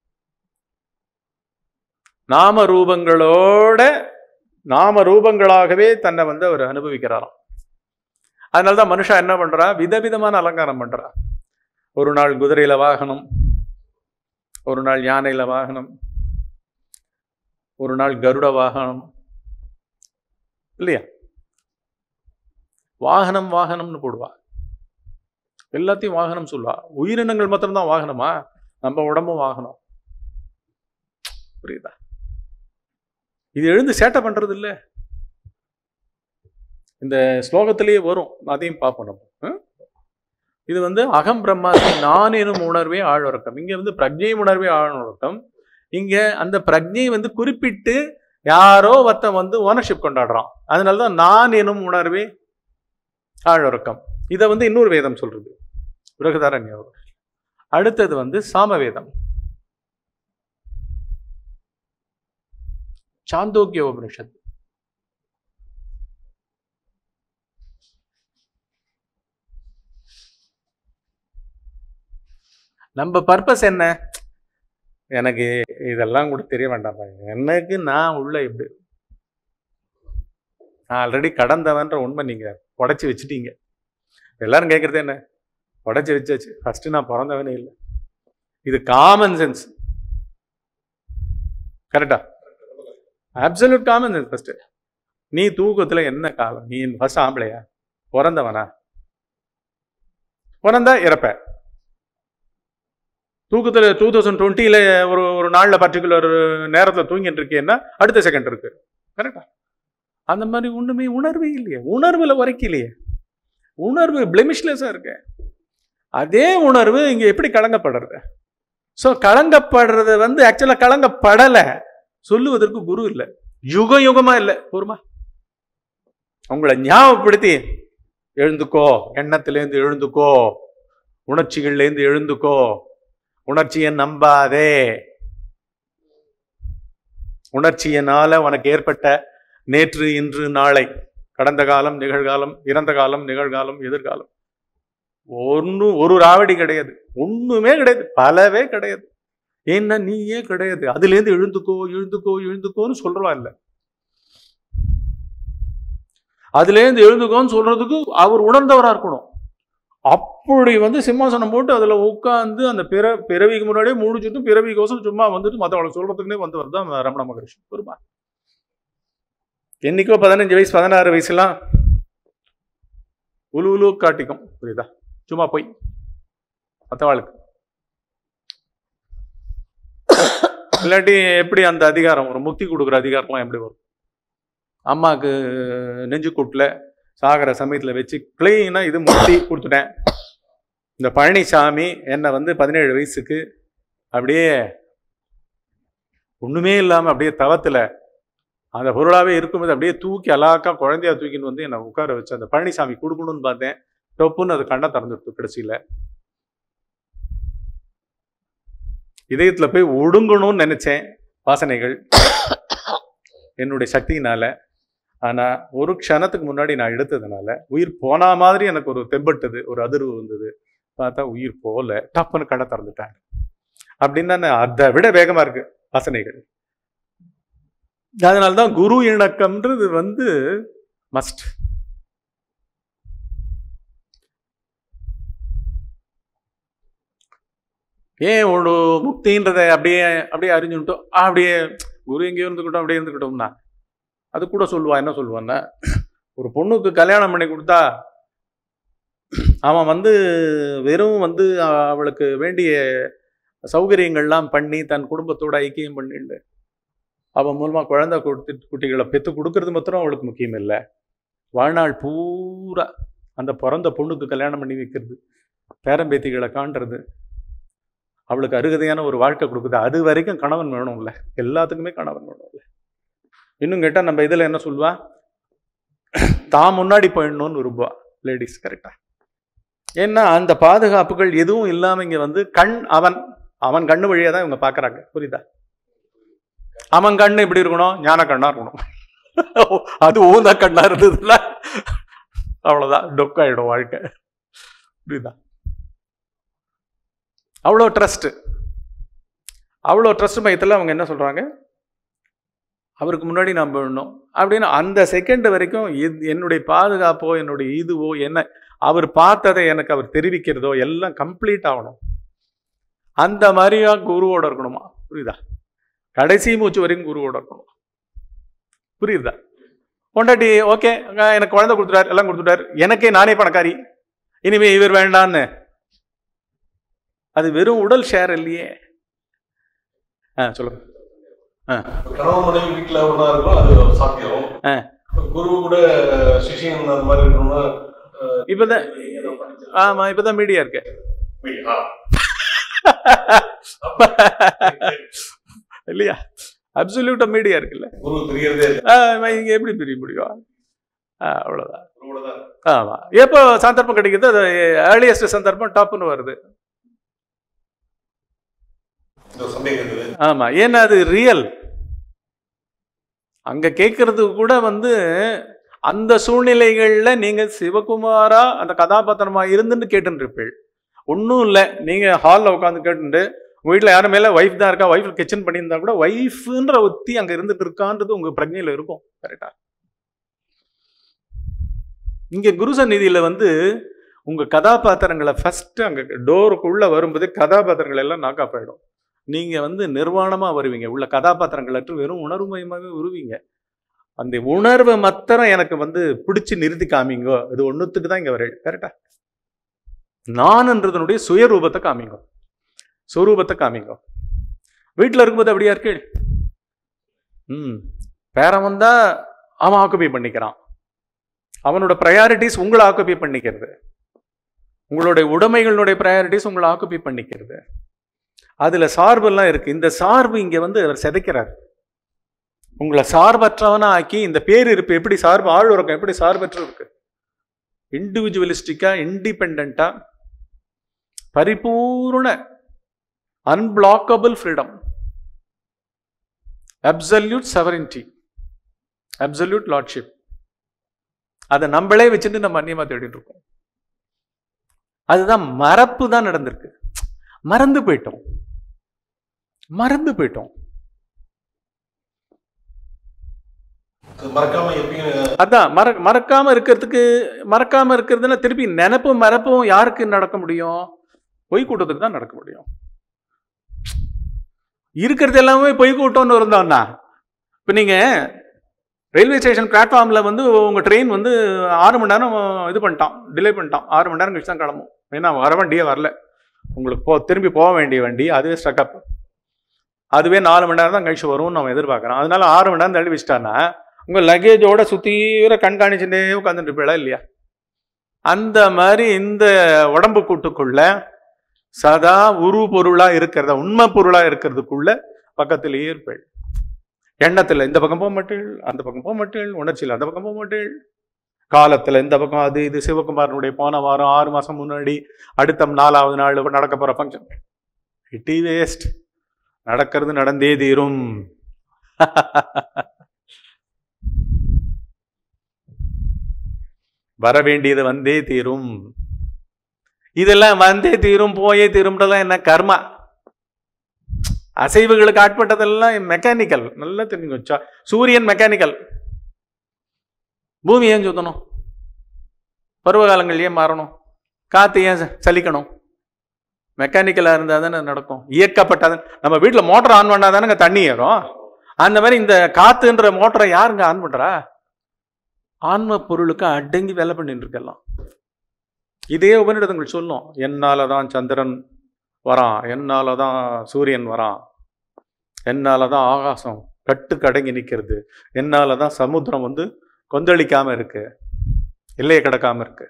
நாம ரூபங்களோட நாம ரூபங்களாகவே தன்னை வந்து அவர் அனுபவிக்கிறாராம் அதனாலதான் மனுஷா என்ன பண்றா விதவிதமான அலங்காரம் பண்றா ஒரு நாள் குதிரையில வாகனம் ஒரு நாள் யானையில வாகனம் ஒரு நாள் கருட வாகனம் இல்லையா வாகனம் வாகனம்னு போடுவா எல்லாத்தையும் வாகனம் சொல்லுவா உயிரினங்கள் மாத்திரம்தான் வாகனமா நம்ம உடம்பும் வாகனம் புரியுதா இது எழுந்து சேட்டை பண்றது இல்ல இந்த ஸ்லோகத்திலேயே வரும் அதையும் பார்ப்போம் நம்ம ஆ? இது வந்து அகம் பிரம்மாஸ்மி நான் எனும் உணர்வே ஆழ்வரக்கம் இங்க வந்து பிரஜை உணர்வே ஆழ்வரக்கம் இங்க அந்த பிரஜை வந்து குறிப்பிட்டு யாரோ ஒருத்தன் வந்து ஓனர்ஷிப் கொண்டாடுறான் அதனாலதான் நான் எனும் உணர்வே ஆழ்வரக்கம் இதை வந்து இன்னொரு வேதம் சொல்றது பிருகதாரண்யம் அடுத்தது வந்து சாமவேதம் சாந்தோக்கிய உபனிஷத் நம்ம பர்பஸ் என்ன எனக்கு இதெல்லாம் கூட தெரிய வேண்டாம் எனக்கு நான் உள்ள எப்படி நான் ஆல்ரெடி கடந்தவன்ற உண்மை நீங்க உடைச்சி வச்சுட்டீங்க எல்லாரும் கேட்கறது என்ன உடைச்சி வச்சாச்சு ஃபர்ஸ்ட் நான் பிறந்தவனே இல்லை இது காமன் சென்ஸ் கரெக்டா அப்சல்யூட் காமன் சென்ஸ் ஃபர்ஸ்ட் நீ தூக்கத்துல என்ன காலம் நீ ஃபர்ஸ்ட் ஆம்பளையா பிறந்தவனா பிறந்தா இறப்ப தூக்கத்துல டூ தௌசண்ட் டுவெண்ட்டியில் ஒரு ஒரு நாளில் பர்டிகுலர் நேரத்தில் தூங்கிட்டு இருக்கேன்னா அடுத்த செகண்ட் இருக்கு கரெக்டா அந்த மாதிரி ஒண்ணுமே உணர்வே இல்லையே உணர்வுல உரைக்கலையே உணர்வு பிளெமிஷ்லெஸ்ஸாக இருக்கு அதே உணர்வு இங்க எப்படி கலங்கப்படுறது ஸோ கலங்கப்படுறது வந்து ஆக்சுவலாக கலங்கப்படலை சொல்லுவதற்கு குரு இல்லை யுக யுகமா இல்லை பொறுமா உங்களை ஞாபகப்படுத்தி எழுந்துக்கோ எண்ணத்திலேருந்து எழுந்துக்கோ உணர்ச்சிகள்லேருந்து எழுந்துக்கோ உணர்ச்சியை நம்பாதே உணர்ச்சியினால உனக்கு ஏற்பட்ட நேற்று இன்று நாளை கடந்த காலம் நிகழ்காலம் இறந்த காலம் நிகழ்காலம் எதிர்காலம் ஒன்றும் ஒரு ராவடி கிடையாது ஒண்ணுமே கிடையாது பலவே கிடையாது ஏன்னா நீயே கிடையாது அதுலேருந்து எழுந்துக்கோ எழுந்துக்கோ எழுந்துக்கோன்னு சொல்றவா இல்லை அதுலேருந்து எழுந்துக்கோன்னு சொல்றதுக்கு அவர் உணர்ந்தவரா இருக்கணும் அப்படி வந்து சிம்மாசனம் போட்டு அதுல உட்காந்து அந்த பிற பிறவிக்கு முன்னாடியே முடிச்சுட்டு பிறவிக்கோசம் சும்மா வந்துட்டு மற்றவங்களுக்கு சொல்றதுக்குன்னே வந்தவர் தான் ரமண மகரிஷி பெருமா என்னைக்கோ பதினஞ்சு வயசு பதினாறு வயசுலாம் உலு உலு காட்டிக்கும் புரியுதா சும்மா போய் மற்றவாளுக்கு இல்லாட்டி எப்படி அந்த அதிகாரம் வரும் முக்தி கொடுக்குற அதிகாரம்லாம் எப்படி வரும் அம்மாவுக்கு நெஞ்சு கூட்டில் சாகிற சமயத்தில் வச்சு கிளீனாக இது முக்தி கொடுத்துட்டேன் இந்த பழனிசாமி என்னை வந்து பதினேழு வயசுக்கு அப்படியே ஒன்றுமே இல்லாமல் அப்படியே தவத்தில் அந்த பொருளாகவே இருக்கும்போது அப்படியே தூக்கி அலாக்கா குழந்தையா தூக்கின்னு வந்து என்னை உட்கார வச்சு அந்த பழனிசாமி கொடுக்கணும்னு பார்த்தேன் டொப்புன்னு அது கண்ணை திறந்துடுத்து கடைசியில் இதயத்தில் போய் ஒடுங்கணும்னு நினைச்சேன் வாசனைகள் என்னுடைய சக்தியினால ஆனா ஒரு க்ஷணத்துக்கு முன்னாடி நான் எடுத்ததுனால உயிர் போனா மாதிரி எனக்கு ஒரு தெம்பட்டது ஒரு அதிர்வு வந்தது பார்த்தா உயிர் போல டப்புன்னு கண்ணை திறந்துட்டாங்க அப்படின்னா நான் அதை விட வேகமா இருக்கு வாசனைகள் அதனால்தான் குரு இணக்கம்ன்றது வந்து மஸ்ட் ஏன் ஒரு முக்தின்றதை அப்படியே அப்படியே அறிஞ்சுட்டோம் அப்படியே குரு எங்கேயோ இருந்துக்கிட்டோம் அப்படியே இருந்துக்கிட்டோம்னா அது கூட சொல்லுவா என்ன சொல்லுவான்னா ஒரு பொண்ணுக்கு கல்யாணம் பண்ணி கொடுத்தா அவன் வந்து வெறும் வந்து அ- அவளுக்கு வேண்டிய சௌகரியங்கள்லாம் பண்ணி தன் குடும்பத்தோட ஐக்கியம் பண்ணிட்டு அவன் மூலமா குழந்தை கொடுத்து குட்டிகளை பெற்று கொடுக்கறது மாத்திரம் அவளுக்கு முக்கியம் இல்லை வாழ்நாள் பூரா அந்த பிறந்த பொண்ணுக்கு கல்யாணம் பண்ணி வைக்கிறது பேரம்பேத்திகளை காண்றது அவளுக்கு அருகதையான ஒரு வாழ்க்கை கொடுக்குது அது வரைக்கும் கணவன் வேணும்ல எல்லாத்துக்குமே கணவன் வேணும்ல இன்னும் கேட்டால் நம்ம இதில் என்ன சொல்லுவா தான் முன்னாடி போயிடணும்னு விரும்புவா லேடிஸ் கரெக்டா ஏன்னா அந்த பாதுகாப்புகள் எதுவும் இல்லாமல் இங்கே வந்து கண் அவன் அவன் கண்ணு வழியாக தான் இவங்க பார்க்குறாங்க புரியுதா அவன் கண்ணு எப்படி இருக்கணும் ஞான கண்ணா இருக்கணும் அது ஊந்த கண்ணா இருந்ததுல அவ்வளோதான் டொக்காயிடும் வாழ்க்கை புரியுதா அவ்வளோ ட்ரஸ்ட் அவ்வளோ ட்ரஸ்ட் மையத்தில் அவங்க என்ன சொல்கிறாங்க அவருக்கு முன்னாடி நான் போயிடணும் அப்படின்னு அந்த செகண்ட் வரைக்கும் இது- என்னுடைய பாதுகாப்போ என்னுடைய இதுவோ என்ன அவர் பார்த்ததை எனக்கு அவர் தெரிவிக்கிறதோ எல்லாம் கம்ப்ளீட் ஆகணும் அந்த மாதிரியா குருவோட இருக்கணுமா புரியுதா கடைசி மூச்சு வரைக்கும் குருவோட இருக்கணும் புரியுதா பொண்டாட்டி ஓகே எனக்கு குழந்தை கொடுத்துட்டார் எல்லாம் கொடுத்துட்டார் எனக்கே நானே பணக்காரி இனிமே இவர் வேண்டான்னு அது வெறும் உடல் ஷேர் இல்லையே ஆ சொல்லுங்க கணவன் மனைவி வீட்டுல ஒண்ணா இருக்கும் அது சாத்தியம் ஆ. குரு கூட சிஷியன் அந்த மாதிரி இருக்கணும்னா இப்பதான் ஆமா இப்பதான் மீடியா இருக்கு ஆ. இல்லையா அப்சல்யூட்டா மீடியா இருக்குல்ல குரு தெரியறதே இல்லை ஆ, இங்க எப்படி பிரிய முடியும் ஆ, அவ்வளவுதான் குருவோட தான் ஆமா எப்போ சந்தர்ப்பம் கிடைக்குது அது ஏர்லியஸ்ட் சந்தர்ப்பம் டாப்னு வருது இந்த சந்தேகம் இருந்தது ஆமா ஏன்னா அது ரியல் அங்க கேட்கறது கூட வந்து அந்த சூழ்நிலைகள்ல நீங்க சிவகுமாரா அந்த கதாபாத்திரமா இருந்துன்னு கேட்டுன்னு இருப்பீள் ஒன்றும் இல்லை நீங்க ஹாலில் உட்காந்து கேட்டுட்டு உங்க வீட்டில் யாரும் மேல ஒய்ஃப் தான் இருக்கா ஒய்ஃப் கிச்சன் பண்ணியிருந்தா கூட ஒய்ஃப்ன்ற ஒத்தி அங்க இருந்துட்டு இருக்கான்றது உங்க பிரஜையில இருக்கும் கரெக்டா இங்க குரு சந்நிதியில வந்து உங்க கதாபாத்திரங்களை ஃபர்ஸ்ட் அங்க டோருக்குள்ள வரும்போது கதாபாத்திரங்கள் எல்லாம் நாக்கா போயிடும் நீங்க வந்து நிர்வாணமா வருவீங்க உள்ள கதாபாத்திரங்களற்று வெறும் உணர்வுமயமாகவே வருவீங்க அந்த உணர்வை மாத்திரம் எனக்கு வந்து பிடிச்சு நிறுத்தி காமிங்கோ இது ஒண்ணுத்துக்கு தான் இங்க வர கரெக்டா நான்ன்றதனுடைய சுயரூபத்தை காமிங்கோ சுரூபத்தை காமிங்கோ வீட்டில் இருக்கும்போது அப்படியா இருக்கு ம் பேரன் வந்தா அவன் ஆக்குபை பண்ணிக்கிறான் அவனோட ப்ரையாரிட்டிஸ் உங்களை ஆக்குபை பண்ணிக்கிறது உங்களுடைய உடைமைகளுடைய ப்ரையாரிட்டிஸ் உங்களை ஆக்குபை பண்ணிக்கிறது அதுல சார்பெல்லாம் இருக்கு இந்த சார்பு இங்க வந்து அவர் சிதைக்கிறார் உங்களை சார்பற்றவனா ஆக்கி இந்த பேர் இருப்பு எப்படி சார்பு ஆள் உறக்கம் எப்படி சார்பற்று இருக்கு இண்டிவிஜுவலிஸ்டிக்கா இண்டிபெண்டா பரிபூர்ண unblockable freedom absolute sovereignty absolute lordship அதை நம்மளே வச்சுட்டு நம்ம அந்நியமா தேடிட்டு இருக்கோம் அதுதான் மறப்பு தான் நடந்திருக்கு மறந்து போயிட்டோம் மறந்து போயிட்டோம் அது மறக்காம எப்பயும் அதான் மற மறக்காம இருக்கிறதுக்கு மறக்காம இருக்கிறதுனா திருப்பி நினப்பும் மறப்பும் யாருக்கு நடக்க முடியும் பொய் கூட்டத்துக்கு தான் நடக்க முடியும் இருக்கிறது எல்லாமே பொய் கூட்டம்னு இருந்தோம்னா இப்போ நீங்க ரயில்வே ஸ்டேஷன் பிளாட்ஃபார்ம்ல வந்து உங்க ட்ரெயின் வந்து ஆறு மணி நேரம் இது பண்ணிட்டான் டிலே பண்ணிட்டான் ஆறு மணி நேரம் கழிச்சு தான் கிளம்பும் ஏன்னா வர வண்டியே வரல உங்களுக்கு போ திரும்பி போக வேண்டிய வண்டி அதுவே ஸ்டக்கப் அதுவே நாலு மணி நேரம் தான் கழிச்சு வரும்னு நம்ம எதிர்பார்க்குறோம் அதனால ஆறு மணி நேரம் தள்ளி வச்சிட்டான்னா உங்க லக்கேஜோட சுத்தீர கண்காணிச்சுட்டே உட்காந்துட்டு இருப்பீங்களா இல்லையா அந்த மாதிரி இந்த உடம்பு கூட்டுக்குள்ள சதா உரு பொருளா இருக்கிறத உண்மை பொருளா இருக்கிறதுக்குள்ள பக்கத்திலேயே இருப்பேள் எண்ணத்துல இந்த பக்கம் போக மாட்டேள் அந்த பக்கம் போக மாட்டேள் உணர்ச்சியில் அந்த பக்கம் போக மாட்டேள் காலத்துல இந்த பக்கம் அது இது சிவகுமாரனுடைய போன வாரம் ஆறு மாசம் முன்னாடி அடுத்த நாலாவது நாள் நடக்க போற ஃபங்க்ஷன் இட்டி வேஸ்ட் நடக்கிறது நடந்தே தீரும் வர வேண்டியது வந்தே தீரும் இதெல்லாம் வந்தே தீரும் போயே தீரும்ன்றதெல்லாம் என்ன கர்மா அசைவுகளுக்கு ஆட்பட்டதெல்லாம் மெக்கானிக்கல் நல்லா தெரிஞ்சுங்க ச- சூரியன் மெக்கானிக்கல் பூமி ஏன் சுத்தணும் பருவகாலங்கள் ஏன் மாறணும் காத்து ஏன் ச- சலிக்கணும் மெக்கானிக்கலாக இருந்தால் தானே நடக்கும் இயக்கப்பட்டாதான் நம்ம வீட்டில் மோட்டர் ஆன் பண்ணால் தானேங்க தண்ணி ஏறும் அந்த மாதிரி இந்த காத்துன்ற மோட்டரை யாருங்க ஆன் பண்ணுறா ஆன்ம பொருளுக்கு அடங்கி வேலை பண்ணிட்டு இருக்கலாம் இதே உபநிடதங்கள் சொல்லும் என்னால தான் சந்திரன் வரான் என்னால தான் சூரியன் வரான் என்னால தான் ஆகாசம் கட்டுக்கு அடங்கி நிற்கிறது என்னால தான் சமுத்திரம் வந்து கொந்தளிக்காம இருக்கு எல்லையை கிடக்காம இருக்கு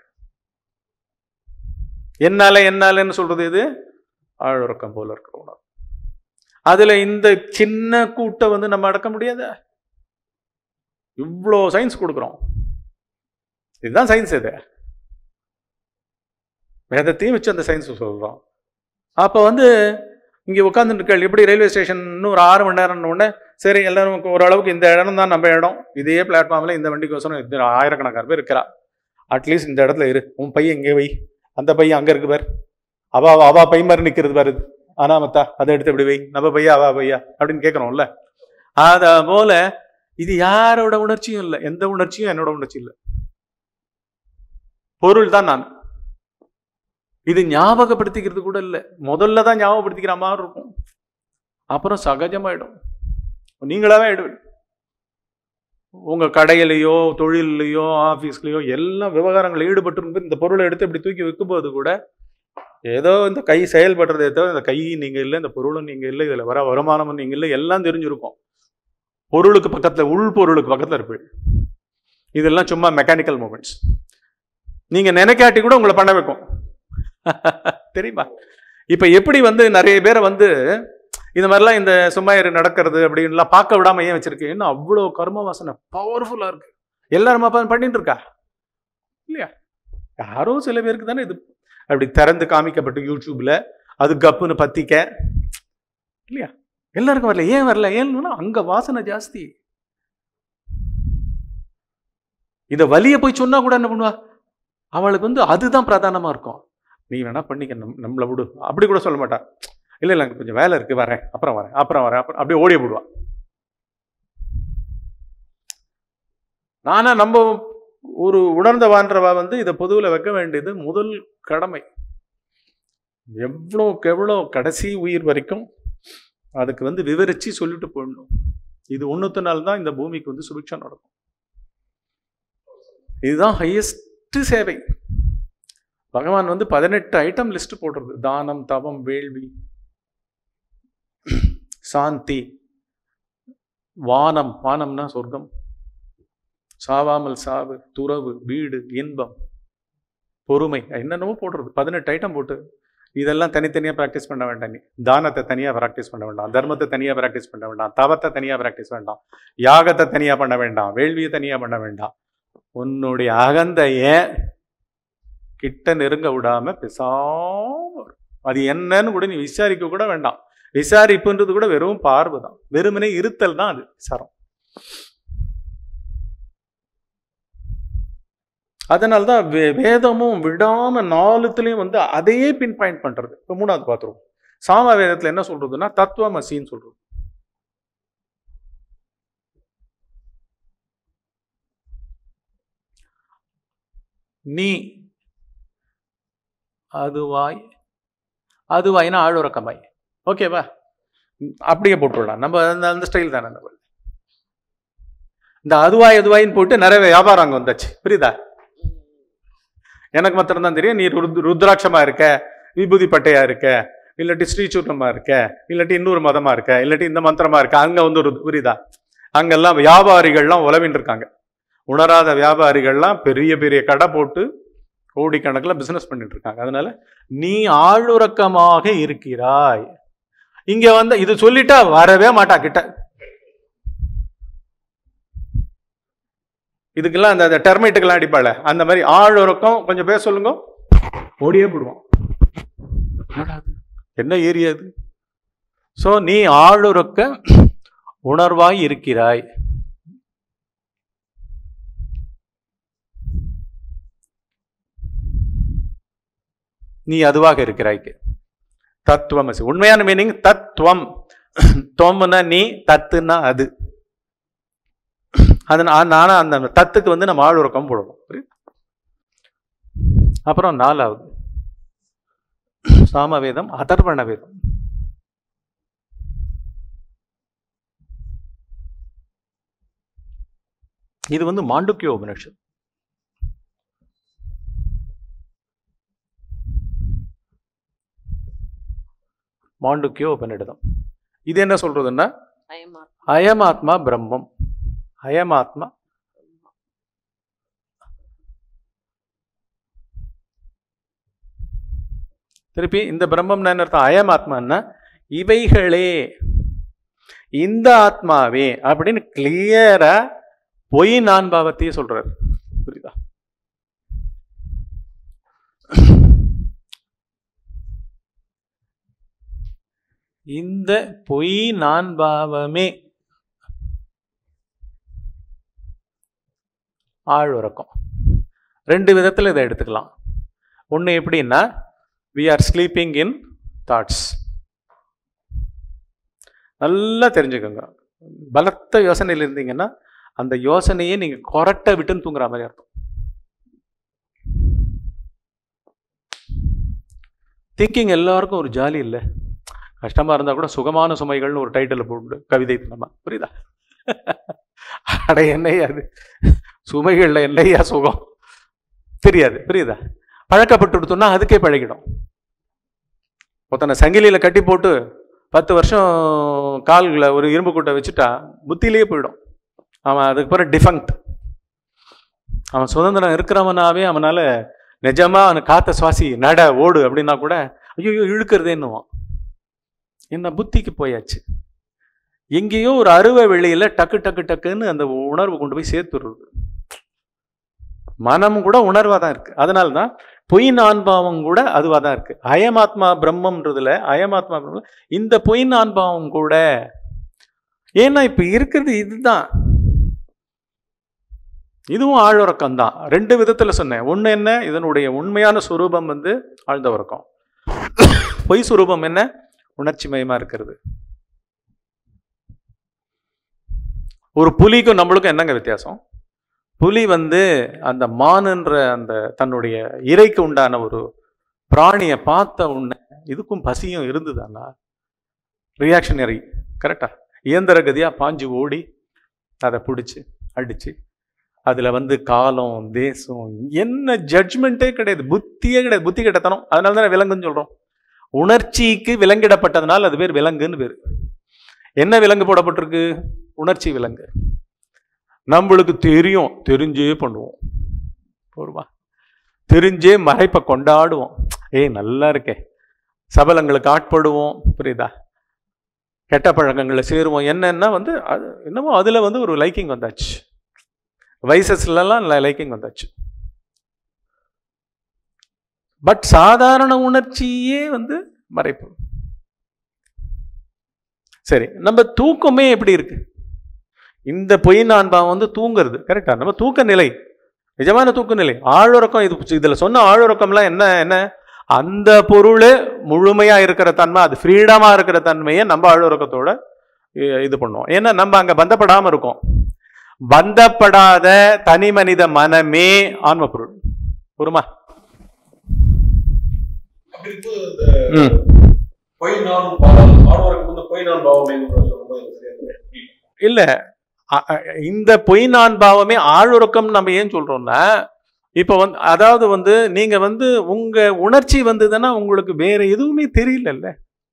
என்னால என்னாலன்னு சொல்றது இது ஆழ்உறக்கம் போல இருக்கிற உணர்வு அதுல இந்த சின்ன கூட்டை வந்து நம்ம அடக்க முடியாத இவ்வளோ சயின்ஸ் கொடுக்குறோம் இதுதான் சயின்ஸ் இது வேதத்தையும் வச்சு அந்த சயின்ஸ் சொல்றோம் அப்போ வந்து இங்கே உட்காந்துருக்கள் எப்படி ரயில்வே ஸ்டேஷன் இன்னும் ஒரு ஆறு மணி நேரம்னு உடனே சரி எல்லாரும் ஓரளவுக்கு இந்த இடம் தான் நம்ம இடம் இதே பிளாட்ஃபார்மில் இந்த வண்டிக்கோசரம் இது ஆயிரக்கணக்கான பேர் இருக்கிறா அட்லீஸ்ட் இந்த இடத்துல இரு உன் பையன் இங்கே வை அந்த பையன் அங்கே இருக்கு பார் அவா அவா பை மாதிரி நிற்கிறது பாரு அனாமத்தா அதை எடுத்து இப்படி வை நம்ம பையா அவா பையா அப்படின்னு கேட்குறோம்ல அத போல இது யாரோட உணர்ச்சியும் இல்லை எந்த உணர்ச்சியும் என்னோட உணர்ச்சி இல்லை பொருள் தான் நான் இது ஞாபகப்படுத்திக்கிறது கூட இல்லை முதல்ல தான் ஞாபகப்படுத்திக்கிற மாதிரி இருக்கும் அப்புறம் சகஜமாயிடும் நீங்களாவே ஆயிடுவீங்க உங்க கடையிலையோ தொழிலையோ ஆஃபீஸ்லயோ எல்லாம் விவகாரங்கள் ஈடுபட்டு இந்த பொருளை எடுத்து இப்படி தூக்கி வைக்கும்போது கூட ஏதோ இந்த கை செயல்படுறதே தவிர இந்த கை நீங்க இல்லை இந்த பொருளும் நீங்க இல்லை இதுல வர வருமானமும் நீங்க இல்லை எல்லாம் தெரிஞ்சிருக்கும் பொருளுக்கு பக்கத்துல உள் பொருளுக்கு பக்கத்துல இருப்பீங்க இதெல்லாம் சும்மா மெக்கானிக்கல் மூமெண்ட்ஸ் நீங்க நினைக்காட்டி கூட உங்களை பண்ண வைக்கும் தெரியுமா இப்ப எப்படி வந்து நிறைய பேரை வந்து இந்த மாதிரிலாம் இந்த சும்மாயிரு நடக்கிறது அப்படின்லாம் பார்க்க விடாம ஏன் வச்சிருக்கு இன்னும் அவ்வளோ கர்ம வாசனை பவர்ஃபுல்லா இருக்கு எல்லாரும் அப்ப பண்ணிட்டு இருக்கா இல்லையா யாரோ சில பேருக்கு தானே இது அப்படி திறந்து காமிக்கப்பட்டு யூடியூப்ல அது கப்புன்னு பத்திக்க இல்லையா எல்லாருக்கும் வரல ஏன் வரல ஏன்னா அங்க வாசனை ஜாஸ்தி இத வலிய போய் சொன்னா கூட என்ன பண்ணுவா அவளுக்கு வந்து அதுதான் பிரதானமா இருக்கும் நீ வேணா பண்ணிக்க நம் நம்மளை விடு அப்படி கூட சொல்ல மாட்டா இல்லை இல்லை எனக்கு கொஞ்சம் வேலை இருக்கு வரேன் அப்புறம் வரேன் அப்புறம் வரேன் அப்புறம் அப்படியே ஓடி போடுவா நானா நம்ம ஒரு உணர்ந்தவான்றவா வந்து இதை பொதுவில் வைக்க வேண்டியது முதல் கடமை எவ்வளோக்கு எவ்வளோ கடைசி உயிர் வரைக்கும் அதுக்கு வந்து விவரிச்சு சொல்லிட்டு போயிடணும் இது ஒன்றுத்தினால தான் இந்த பூமிக்கு வந்து சுபிக்ஷம் நடக்கும் இதுதான் ஹையஸ்ட் சேவை பகவான் வந்து பதினெட்டு ஐட்டம் லிஸ்ட் போடுறது தானம் தவம் வேள்வி சாந்தி வானம் வானம்னா சொர்க்கம் சாவாமல் சாவு துறவு வீடு இன்பம் பொறுமை என்னென்னவோ போடுறது பதினெட்டு ஐட்டம் போட்டு இதெல்லாம் தனித்தனியாக ப்ராக்டிஸ் பண்ண வேண்டாம் நீ தானத்தை தனியாக ப்ராக்டிஸ் பண்ண வேண்டாம் தர்மத்தை தனியாக ப்ராக்டிஸ் பண்ண வேண்டாம் தவத்தை தனியாக ப்ராக்டிஸ் வேண்டாம் யாகத்தை தனியாக பண்ண வேண்டாம் வேள்வியை தனியாக பண்ண வேண்டாம் உன்னுடைய அகந்தைய கிட்ட நெருங்க விடாம பேசாம இரு. அது என்னன்னு கூட நீ விசாரிக்க கூட வேண்டாம் விசாரிப்புன்றது கூட வெறும் பார்வை தான் வெறுமனே இருத்தல் தான் அது விசாரம் அதனால தான் வே வேதமும் விடாம நாலுத்துலேயும் வந்து அதையே பின் பாயிண்ட் பண்றது இப்போ மூணாவது பார்த்துருவோம் சாம வேதத்துல என்ன சொல்றதுன்னா தத்துவமசின்னு சொல்றது நீ அதுவாய் அதுவாய்னா ஆழுறக்கமாய் ஓகேவா ம், அப்படியே போட்டுவிடலாம் நம்ம அந்த அந்த ஸ்டைல் தானே அந்த word. இந்த அதுவாய் அதுவாயின்னு போட்டு நிறைய வியாபாரம் அங்கே வந்தாச்சு புரியுதா எனக்கு மாத்திரம்தான் தெரியும் நீ ருத் ருத்ராட்சமா இருக்க விபூதி பட்டையா இருக்க இல்லாட்டி ஸ்ரீசூர்ணமா இருக்க இல்லாட்டி இன்னொரு மதமா இருக்க இல்லாட்டி இந்த மந்திரமா இருக்க அங்க வந்து ஒரு புரியுதா அங்கெல்லாம் வியாபாரிகள்லாம் உழவின்னு இருக்காங்க உணராத வியாபாரிகள்லாம் பெரிய பெரிய கடை போட்டு கோடிக்கணக்கில் பிசினஸ் பண்ணிட்டு இருக்காங்க அதனால நீ ஆளுறக்கமாக இருக்கிறாய் இங்க வந்து இது சொல்லிட்டா வரவே மாட்டா கிட்ட இதுக்கெல்லாம் அந்த அந்த டெர்மைட்டுக்கெல்லாம் அடிப்பாள அந்த மாதிரி ஆளுறக்கம் கொஞ்சம் பேச சொல்லுங்க ஓடியே போடுவான் என்னடா இது? என்ன ஏரியா இது ஸோ நீ ஆளுறக்க உணர்வாய் இருக்கிறாய் நீ அதுவாக இருக்கிறாய்க்கு தத்துவமசி உண்மையான மீனிங் தத்துவம் துவம்னா நீ தத்துனா அது அது நான் நானும் அந்த தத்துக்கு வந்து நம்ம ஆளுறக்கம் போடுவோம் புரியுதா? அப்புறம் நாலாவது சாமவேதம் அதர்வண வேதம் இது வந்து மாண்டுக்கிய உபனிஷத் மாண்டுக்கிய உபநிடதம் இது என்ன சொல்றதுன்னா அயமா அயமாத்மா பிரம்மம் அயமாத்மா திருப்பி இந்த பிரம்மம்னா என்ன அர்த்தம் அயமாத்மான்னா இவைகளே இந்த ஆத்மாவே அப்படின்னு கிளியரா பொய் நான் பாவத்தையே சொல்றாரு புரியுதா இந்த பொய் நான் பாவமே ஆழ்உறக்கம் ரெண்டு விதத்தில் இதை எடுத்துக்கலாம் ஒன்று எப்படின்னா we are sleeping in thoughts நல்லா தெரிஞ்சுக்கோங்க பலத்த யோசனையில் இருந்தீங்கன்னா அந்த யோசனையே நீங்கள் கொரட்டை விட்டுன்னு தூங்குற மாதிரி அர்த்தம் திங்கிங் எல்லாருக்கும் ஒரு ஜாலி இல்லை கஷ்டமாக இருந்தால் கூட சுகமான சுமைகள்னு ஒரு டைட்டில் போட்டு கவிதை நம்ம புரியுதா அட என்னையா அது சுமைகளில் என்னையா சுகம் தெரியாது புரியுதா பழக்கப்பட்டு கொடுத்தோம்னா அதுக்கே பழகிடும் ஒருத்தனை சங்கிலியில் கட்டி போட்டு பத்து வருஷம் கால்களை ஒரு இரும்பு கூட்டை வச்சுட்டா புத்தியிலேயே போயிடும் அவன் அதுக்கு பிறகு டிஃபங்க்ட் அவன் சுதந்திரம் இருக்கிறவனாவே அவனால நிஜமா அவன் காத்த சுவாசி நட ஓடு அப்படின்னா கூட ஐயோ இழுக்கிறதேன்னுவான் என்ன புத்திக்கு போயாச்சு எங்கேயோ ஒரு அருவ வெளியில டக்கு டக்கு டக்குன்னு அந்த உணர்வு கொண்டு போய் சேர்த்துடுறது மனம் கூட உணர்வா தான் இருக்கு அதனால தான் பொய் நான்பாவம் கூட அதுவாக தான் இருக்கு அயமாத்மா பிரம்மம்ன்றதுல அயமாத்மா பிரம்மம் இந்த பொய் நான்பாவம் கூட ஏன்னா இப்ப இருக்கிறது இதுதான் இதுவும் ஆழ்வுறக்கம் தான் ரெண்டு விதத்துல சொன்னேன் ஒண்ணு என்ன இதனுடைய உண்மையான சுரூபம் வந்து ஆழ்ந்த உறக்கம் பொய் சுரூபம் என்ன உணர்ச்சி மயமா இருக்கிறது ஒரு புலிக்கும் நம்மளுக்கும் என்னங்க வித்தியாசம் புலி வந்து அந்த மானுன்ற அந்த தன்னுடைய இறைக்கு உண்டான ஒரு பிராணியை பார்த்த உடனே இதுக்கும் பசியும் இருந்ததுன்னா ரியாக்ஷனரி கரெக்டா இயந்திர கதியா பாஞ்சு ஓடி அதை பிடிச்சி அடிச்சு அதுல வந்து காலம் தேசம் என்ன ஜட்ஜ்மெண்ட்டே கிடையாது புத்தியே கிடையாது புத்தி கெட்டத்தனம் அதனால தான் விலங்குன்னு சொல்றோம் உணர்ச்சிக்கு விலங்கிடப்பட்டதுனால அது பேர் விலங்குன்னு பேர் என்ன விலங்கு போடப்பட்டிருக்கு உணர்ச்சி விலங்கு நம்மளுக்கு தெரியும் தெரிஞ்சே பண்ணுவோம் போருவா தெரிஞ்சே மறைப்பை கொண்டாடுவோம் ஏய் நல்லா இருக்கே சபலங்களுக்கு ஆட்படுவோம் புரியுதா கெட்ட பழக்கங்களை சேருவோம் என்னன்னா வந்து அது என்னமோ அதில் வந்து ஒரு லைக்கிங் வந்தாச்சு வைசஸ்லலாம் லைக்கிங் வந்தாச்சு பட் சாதாரண உணர்ச்சியே வந்து மறைப்பு சரி நம்ம தூக்கமே எப்படி இருக்கு இந்த பொய் நான்பாவம் வந்து தூங்குறது கரெக்டா நம்ம தூக்க நிலை நிஜமான தூக்க நிலை ஆழுறக்கம் இது இதுல சொன்ன ஆழுறக்கம்லாம் என்ன என்ன அந்த பொருள் முழுமையா இருக்கிற தன்மை அது ஃப்ரீடமா இருக்கிற தன்மையை நம்ம ஆழுறக்கத்தோட இ- இது பண்ணுவோம் ஏன்னா நம்ம அங்க பந்தப்படாம இருக்கோம் பந்தப்படாத தனி மனித மனமே ஆன்ம பொருள் புரியுமா அப்படி இருக்கும்போது இந்த ம் பொய் நான் பாவம் ஆடவருக்கு வந்து பொய் நான் பாவம் சொல்லும்போது எனக்கு சரியா தெரியல. இல்ல அ- அ- இந்த பொய் நான் பாவமே ஆழுறக்கம் நம்ம ஏன் சொல்றோம்னா இப்போ வந்து அதாவது வந்து நீங்க வந்து உங்க உணர்ச்சி வந்ததுன்னா உங்களுக்கு வேற எதுவுமே தெரியலல்ல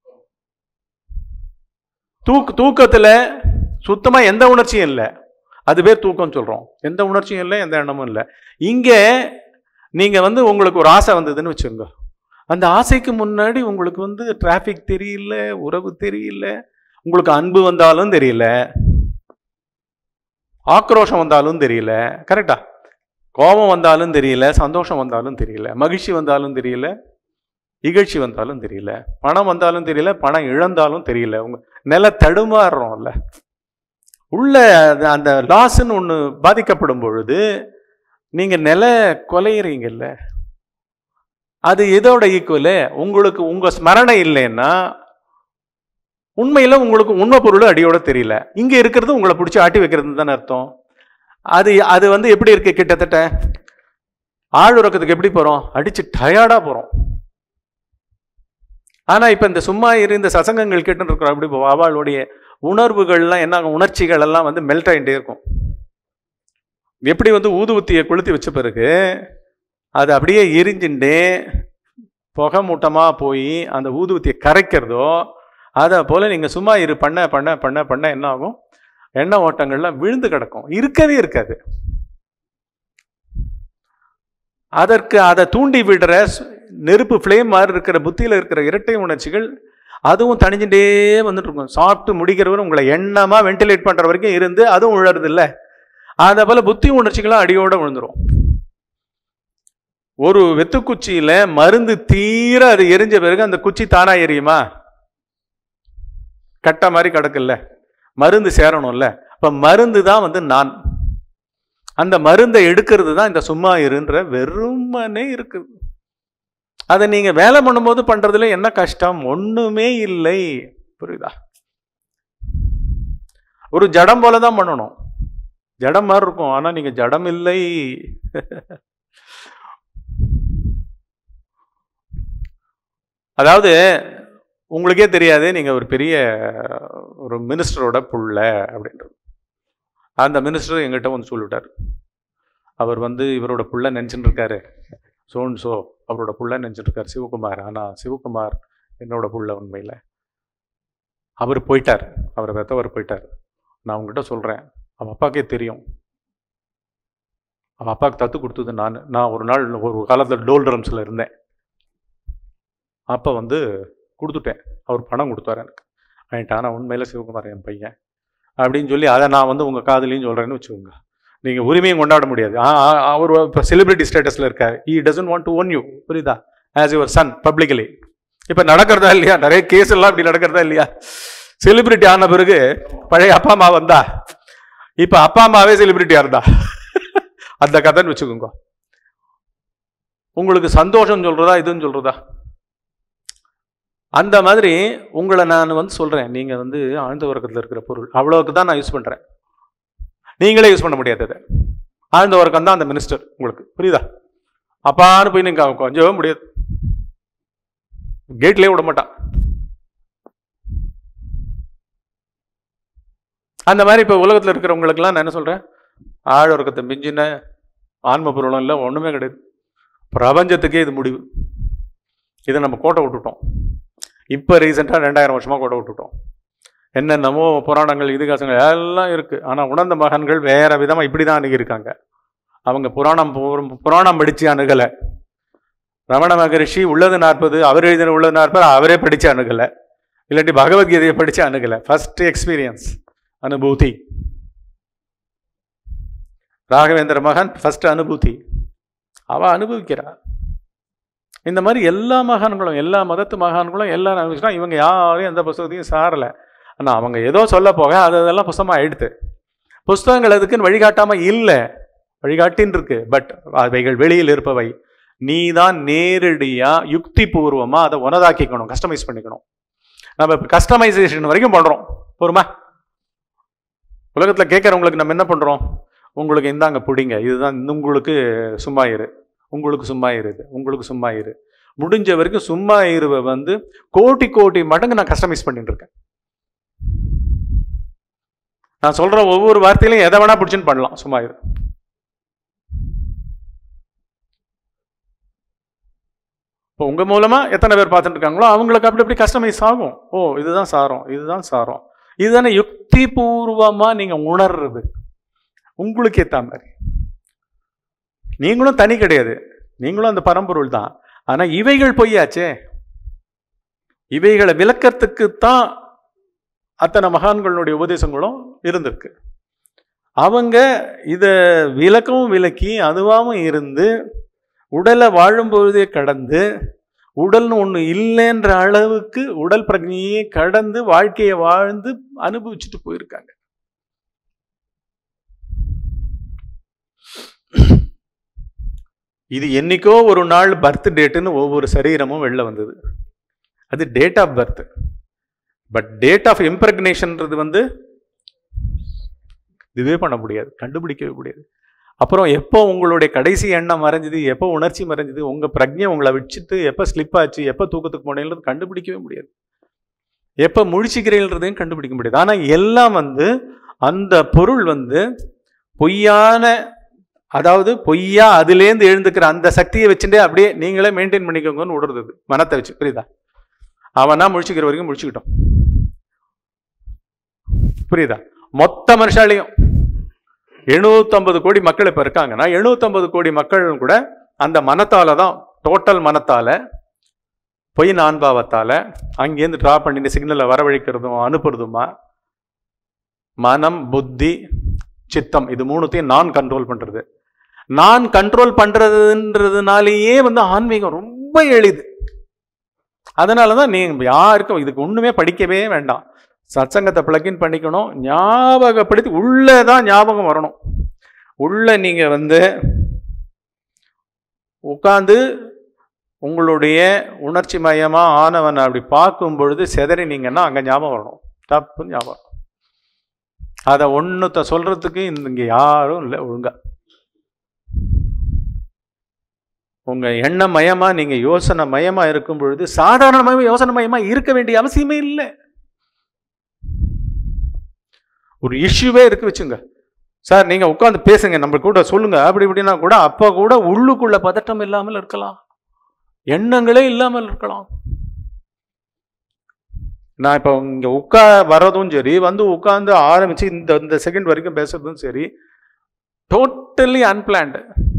தூக்கு தூக்கத்துல சுத்தமா எந்த உணர்ச்சியும் இல்லை அது பேர் தூக்கம் சொல்றோம் எந்த உணர்ச்சியும் இல்லை எந்த எண்ணமும் இல்லை இங்க நீங்க வந்து உங்களுக்கு ஒரு ஆசை வந்ததுன்னு வச்சுக்கோங்க அந்த ஆசைக்கு முன்னாடி உங்களுக்கு வந்து டிராஃபிக் தெரியல உறவு தெரியல உங்களுக்கு அன்பு வந்தாலும் தெரியல ஆக்ரோஷம் வந்தாலும் தெரியல கரெக்டா கோபம் வந்தாலும் தெரியல சந்தோஷம் வந்தாலும் தெரியல மகிழ்ச்சி வந்தாலும் தெரியல இகழ்ச்சி வந்தாலும் தெரியல பணம் வந்தாலும் தெரியல பணம் இழந்தாலும் தெரியல உங்க நில தடுமாறுறோம்ல உள்ள அது- அந்த லாஸ்ன்னு ஒன்று பாதிக்கப்படும் பொழுது நீங்க நில கொலையிறீங்கல்ல அது எதோட ஈக்குவலு உங்களுக்கு உங்க ஸ்மரணை இல்லைன்னா உண்மையில உங்களுக்கு உண்மை பொருள் அடியோட தெரியல இங்க இருக்கிறது உங்களை பிடிச்சி ஆட்டி வைக்கிறது தானே அர்த்தம் அது அது வந்து எப்படி இருக்கு கிட்டத்தட்ட ஆளுறக்கத்துக்கு எப்படி போறோம் அடிச்சு டயர்டா போறோம் ஆனா இப்ப இந்த சும்மா இரு இந்த சசங்கங்கள் கேட்டு இருக்கிறோம் அப்படி போ- அவளுடைய உணர்வுகள்லாம் என்ன ஆகும்? உணர்ச்சிகள் எல்லாம் வந்து மெல்ட் ஆகிட்டே இருக்கும் எப்படி வந்து ஊதுவத்தியை கொளுத்தி வச்ச பிறகு அது அப்படியே எரிஞ்சுட்டே புகை மூட்டமா போய் அந்த ஊதுவத்தியை கரைக்கிறதோ அதை போல நீங்க சும்மா இரு பண்ண பண்ண பண்ண பண்ண என்ன ஆகும் எண்ண ஓட்டங்கள்லாம் விழுந்து கிடக்கும் இருக்கவே இருக்காது அதற்கு அதை தூண்டி விடுற சு- நெருப்பு ஃப்ளேம் மாதிரி இருக்கிற புத்தியில இருக்கிற இரட்டை உணர்ச்சிகள் அதுவும் தணிஞ்சுட்டே வந்துட்டு இருக்கும் சாப்பிட்டு முடிக்கிறவர் உங்களை எண்ணமா வென்டிலேட் பண்ற வரைக்கும் இருந்து அதுவும் உழறது இல்ல அதை போல புத்தி உணர்ச்சிகளும் அடியோட விழுந்துரும் ஒரு வெத்துக்குச்சியில மருந்து தீர அது எரிஞ்ச பிறகு அந்த குச்சி தானா எரியுமா கட்ட மாதிரி கிடக்குல்ல மருந்து சேரணும்ல அப்ப மருந்து தான் வந்து நான் அந்த மருந்தை எடுக்கிறது தான் இந்த சும்மா இருன்ற வெறுமனே இருக்குது அதை நீங்க வேலை பண்ணும்போது பண்றதுல என்ன கஷ்டம் ஒண்ணுமே இல்லை புரியுதா ஒரு ஜடம் போல தான் பண்ணணும் ஜடம் மாதிரி இருக்கும் ஆனா நீங்க ஜடம் இல்லை அதாவது உங்களுக்கே தெரியாது நீங்க ஒரு பெரிய ஒரு மினிஸ்டரோட புள்ள அப்படின்றது அந்த மினிஸ்டர் எங்கிட்ட வந்து சொல்லிவிட்டார் அவர் வந்து இவரோட புள்ள நினச்சிட்டு இருக்காரு சோன் சோ அவரோட புள்ள நினச்சிட்டு இருக்காரு சிவகுமார் ஆனா சிவகுமார் என்னோட புள்ள உண்மையில் அவர் போயிட்டார் அவர் வெத்தவர் போயிட்டார் நான் உங்ககிட்ட சொல்றேன் அவன் அப்பாக்கே தெரியும் அவன் அப்பாவுக்கு தத்து கொடுத்தது நான் நான் ஒரு நாள் ஒரு காலத்தில் டோல் ட்ரம்ஸில் இருந்தேன் அப்போ வந்து கொடுத்துட்டேன் அவர் பணம் கொடுத்தாரு எனக்கு வாங்கிட்டு ஆனால் உண்மையில் சிவகுமார் என் பையன் அப்படின்னு சொல்லி அதை நான் வந்து உங்கள் காதலியும் சொல்கிறேன்னு வச்சுக்கோங்க நீங்கள் உரிமையும் கொண்டாட முடியாது ஆ, ஆ, அவர் இப்போ செலிபிரிட்டி ஸ்டேட்டஸில் இருக்கார் he doesn't want to own you புரியுதா ஆஸ் யுவர் சன் பப்ளிக்கலி இப்போ நடக்கிறதா இல்லையா நிறைய கேஸ் எல்லாம் இப்படி நடக்கிறதா இல்லையா செலிபிரிட்டி ஆன பிறகு பழைய அப்பா அம்மா வந்தா இப்போ அப்பா அம்மாவே செலிபிரிட்டியாக இருந்தா அந்த கதைன்னு வச்சுக்கோங்க உங்களுக்கு சந்தோஷம் சொல்றதா இதுன்னு சொல்றதா அந்த மாதிரி உங்களை நான் வந்து சொல்றேன் நீங்க வந்து ஆழ்ந்த உறக்கத்தில் இருக்கிற பொருள் அவ்வளவுக்கு தான் நான் யூஸ் பண்றேன் நீங்களே யூஸ் பண்ண முடியாது அதை ஆழ்ந்த உறக்கம் தான் அந்த மினிஸ்டர் உங்களுக்கு புரியுதா அப்பான்னு போய் நீங்க கொஞ்சவே முடியாது கேட்லயே விட மாட்டான் அந்த மாதிரி இப்போ உலகத்தில் இருக்கிறவங்களுக்கெல்லாம் நான் என்ன சொல்றேன் ஆழ உறக்கத்தை மிஞ்சின ஆன்ம பொருளும் இல்லை ஒண்ணுமே கிடையாது பிரபஞ்சத்துக்கே இது முடிவு இதை நம்ம கோட்டை விட்டுட்டோம் இப்போ ரீசெண்டாக ரெண்டாயிரம் வருஷமா கோட்டை விட்டுட்டோம் என்னென்னமோ புராணங்கள் இதிகாசங்கள் எல்லாம் இருக்கு ஆனால் உணர்ந்த மகன்கள் வேற விதமாக இப்படி தான் அணுகியிருக்காங்க அவங்க புராணம் பு- புராணம் படித்து அணுகலை ரமண மகரிஷி உள்ளது நாற்பது அவர் எழுதின உள்ளது நாற்பது அவரே படிச்சு அணுகலை இல்லாட்டி பகவத்கீதையை படிச்சு அணுகலை ஃபர்ஸ்ட் எக்ஸ்பீரியன்ஸ் அனுபூதி ராகவேந்திர மகன் ஃபர்ஸ்ட் அனுபூதி அவ அனுபவிக்கிறா இந்த மாதிரி எல்லா மகான்களும் எல்லா மதத்து மகான்களும் எல்லாம் அனுபவிச்சுனா இவங்க யாரும் எந்த புஸ்தகத்தையும் சாரல ஆனால் அவங்க ஏதோ சொல்ல போக அது அதெல்லாம் புஸ்தகமாக எடுத்து புஸ்தகங்கள் அதுக்குன்னு வழிகாட்டாம இல்லை வழிகாட்டின்னு இருக்கு பட் அவைகள் வெளியில் இருப்பவை நீ தான் நேரடியா யுக்தி பூர்வமா அதை உனதாக்கிக்கணும் கஸ்டமைஸ் பண்ணிக்கணும் நம்ம இப்போ கஸ்டமைசேஷன் வரைக்கும் பண்றோம் பொறுமா உலகத்துல கேட்கறவங்களுக்கு நம்ம என்ன பண்றோம் உங்களுக்கு இந்தாங்க பிடிங்க இதுதான் உங்களுக்கு சும்மா இரு உங்களுக்கு சும்மா இரு இது, உங்களுக்கு சும்மா இரு முடிஞ்ச வரைக்கும் சும்மா இருவை வந்து கோடி கோடி மடங்கு நான் கஸ்டமைஸ் பண்ணிட்டு இருக்கேன் நான் சொல்ற ஒவ்வொரு வார்த்தையிலையும் எதை வேணா பிடிச்சுன்னு பண்ணலாம் சும்மா இரு இப்போ உங்க மூலமா எத்தனை பேர் பார்த்துட்டு இருக்காங்களோ அவங்களுக்கு அப்படி அப்படி கஸ்டமைஸ் ஆகும் ஓ இதுதான் சாரம் இதுதான் சாரம் இதுதானே யுக்தி பூர்வமா நீங்க உணர்றது உங்களுக்கு ஏத்த மாதிரி நீங்களும் தனி கிடையாது நீங்களும் அந்த பரம்பொருள் தான் ஆனா இவைகள் பொய்யாச்சே இவைகளை விளக்கத்துக்கு தான் அத்தனை மகான்களுடைய உபதேசங்களும் இருந்திருக்கு அவங்க இத விளக்கவும் விளக்கி அதுவாகவும் இருந்து உடலை வாழும்பொழுதே கடந்து உடல்னு ஒண்ணு இல்லைன்ற அளவுக்கு உடல் பிரஜையே கடந்து வாழ்க்கையை வாழ்ந்து அனுபவிச்சுட்டு போயிருக்காங்க இது என்னைக்கோ ஒரு நாள் பர்த் டேட்டுன்னு ஒவ்வொரு சரீரமும் வெளில வந்தது அது date of birth but date of இம்ப்ரெக்னேஷன்ன்றது வந்து இதுவே பண்ண முடியாது கண்டுபிடிக்கவே முடியாது அப்புறம் எப்போ உங்களுடைய கடைசி எண்ணம் மறைஞ்சது எப்போ உணர்ச்சி மறைஞ்சது உங்க பிரஜை உங்களை வச்சுட்டு எப்போ ஸ்லிப் ஆச்சு எப்போ தூக்கத்துக்கு போனேன்றது கண்டுபிடிக்கவே முடியாது எப்போ முழிச்சுக்கிறீன்றதையும் கண்டுபிடிக்க முடியாது ஆனால் எல்லாம் வந்து அந்த பொருள் வந்து பொய்யான அதாவது பொய்யா அதுலேருந்து எழுந்துக்கிற அந்த சக்தியை வச்சுட்டே அப்படியே நீங்களே மெயின்டைன் பண்ணிக்கோங்கன்னு விடுறது அது. மனத்தை வச்சு புரியுதா அவனா முழிச்சுக்கிற வரைக்கும் முழிச்சுக்கிட்டோம் புரியுதா மொத்த மனுஷாலையும் எழுநூத்தம்பது கோடி மக்கள் இப்ப இருக்காங்கன்னா எழுநூத்தம்பது கோடி மக்கள் கூட அந்த மனத்தால தான் டோட்டல் மனத்தால பொய் நான்பாவத்தால அங்கேருந்து டிரா பண்ணிட்டு சிக்னலை வரவழைக்கிறதும் அனுப்புறதுமா மனம் புத்தி சித்தம் இது மூணுத்தையும் நான் கண்ட்ரோல் பண்றது நான் கண்ட்ரோல் பண்றதுன்றதுனாலேயே வந்து ஆன்மீகம் ரொம்ப எளிது அதனாலதான் நீங்க யாருக்கும் இதுக்கு ஒண்ணுமே படிக்கவே வேண்டாம் சத்சங்கத்தை பிளக்கின் பண்ணிக்கணும் ஞாபகப்படுத்தி உள்ளே தான் ஞாபகம் வரணும் உள்ள நீங்க வந்து உட்காந்து உங்களுடைய உணர்ச்சி மயமா ஆனவனை அப்படி பார்க்கும் பொழுது செதறினீங்கன்னா அங்க ஞாபகம் வரணும் தப்பு ஞாபகம் அதை ஒன்றுத்த சொல்றதுக்கு இந்த இங்க யாரும் இல்லை ஒழுங்கா உங்க எண்ண மயமா நீங்க யோசனை மயமா இருக்கும் பொழுது சாதாரணமாக யோசனை மயமா இருக்க வேண்டிய அவசியமே இல்லை ஒரு இஷ்யூவே இருக்கு வச்சுங்க சார் நீங்க உட்காந்து பேசுங்க நம்ம கூட சொல்லுங்க அப்படி இப்படின்னா கூட அப்ப கூட உள்ளுக்குள்ள பதட்டம் இல்லாமல் இருக்கலாம் எண்ணங்களே இல்லாமல் இருக்கலாம் நான் இப்போ இங்க உட்கா வர்றதும் சரி வந்து உட்காந்து ஆரம்பிச்சு இந்த இந்த செகண்ட் வரைக்கும் பேசுறதும் சரி டோட்டலி அன்பிளான்டு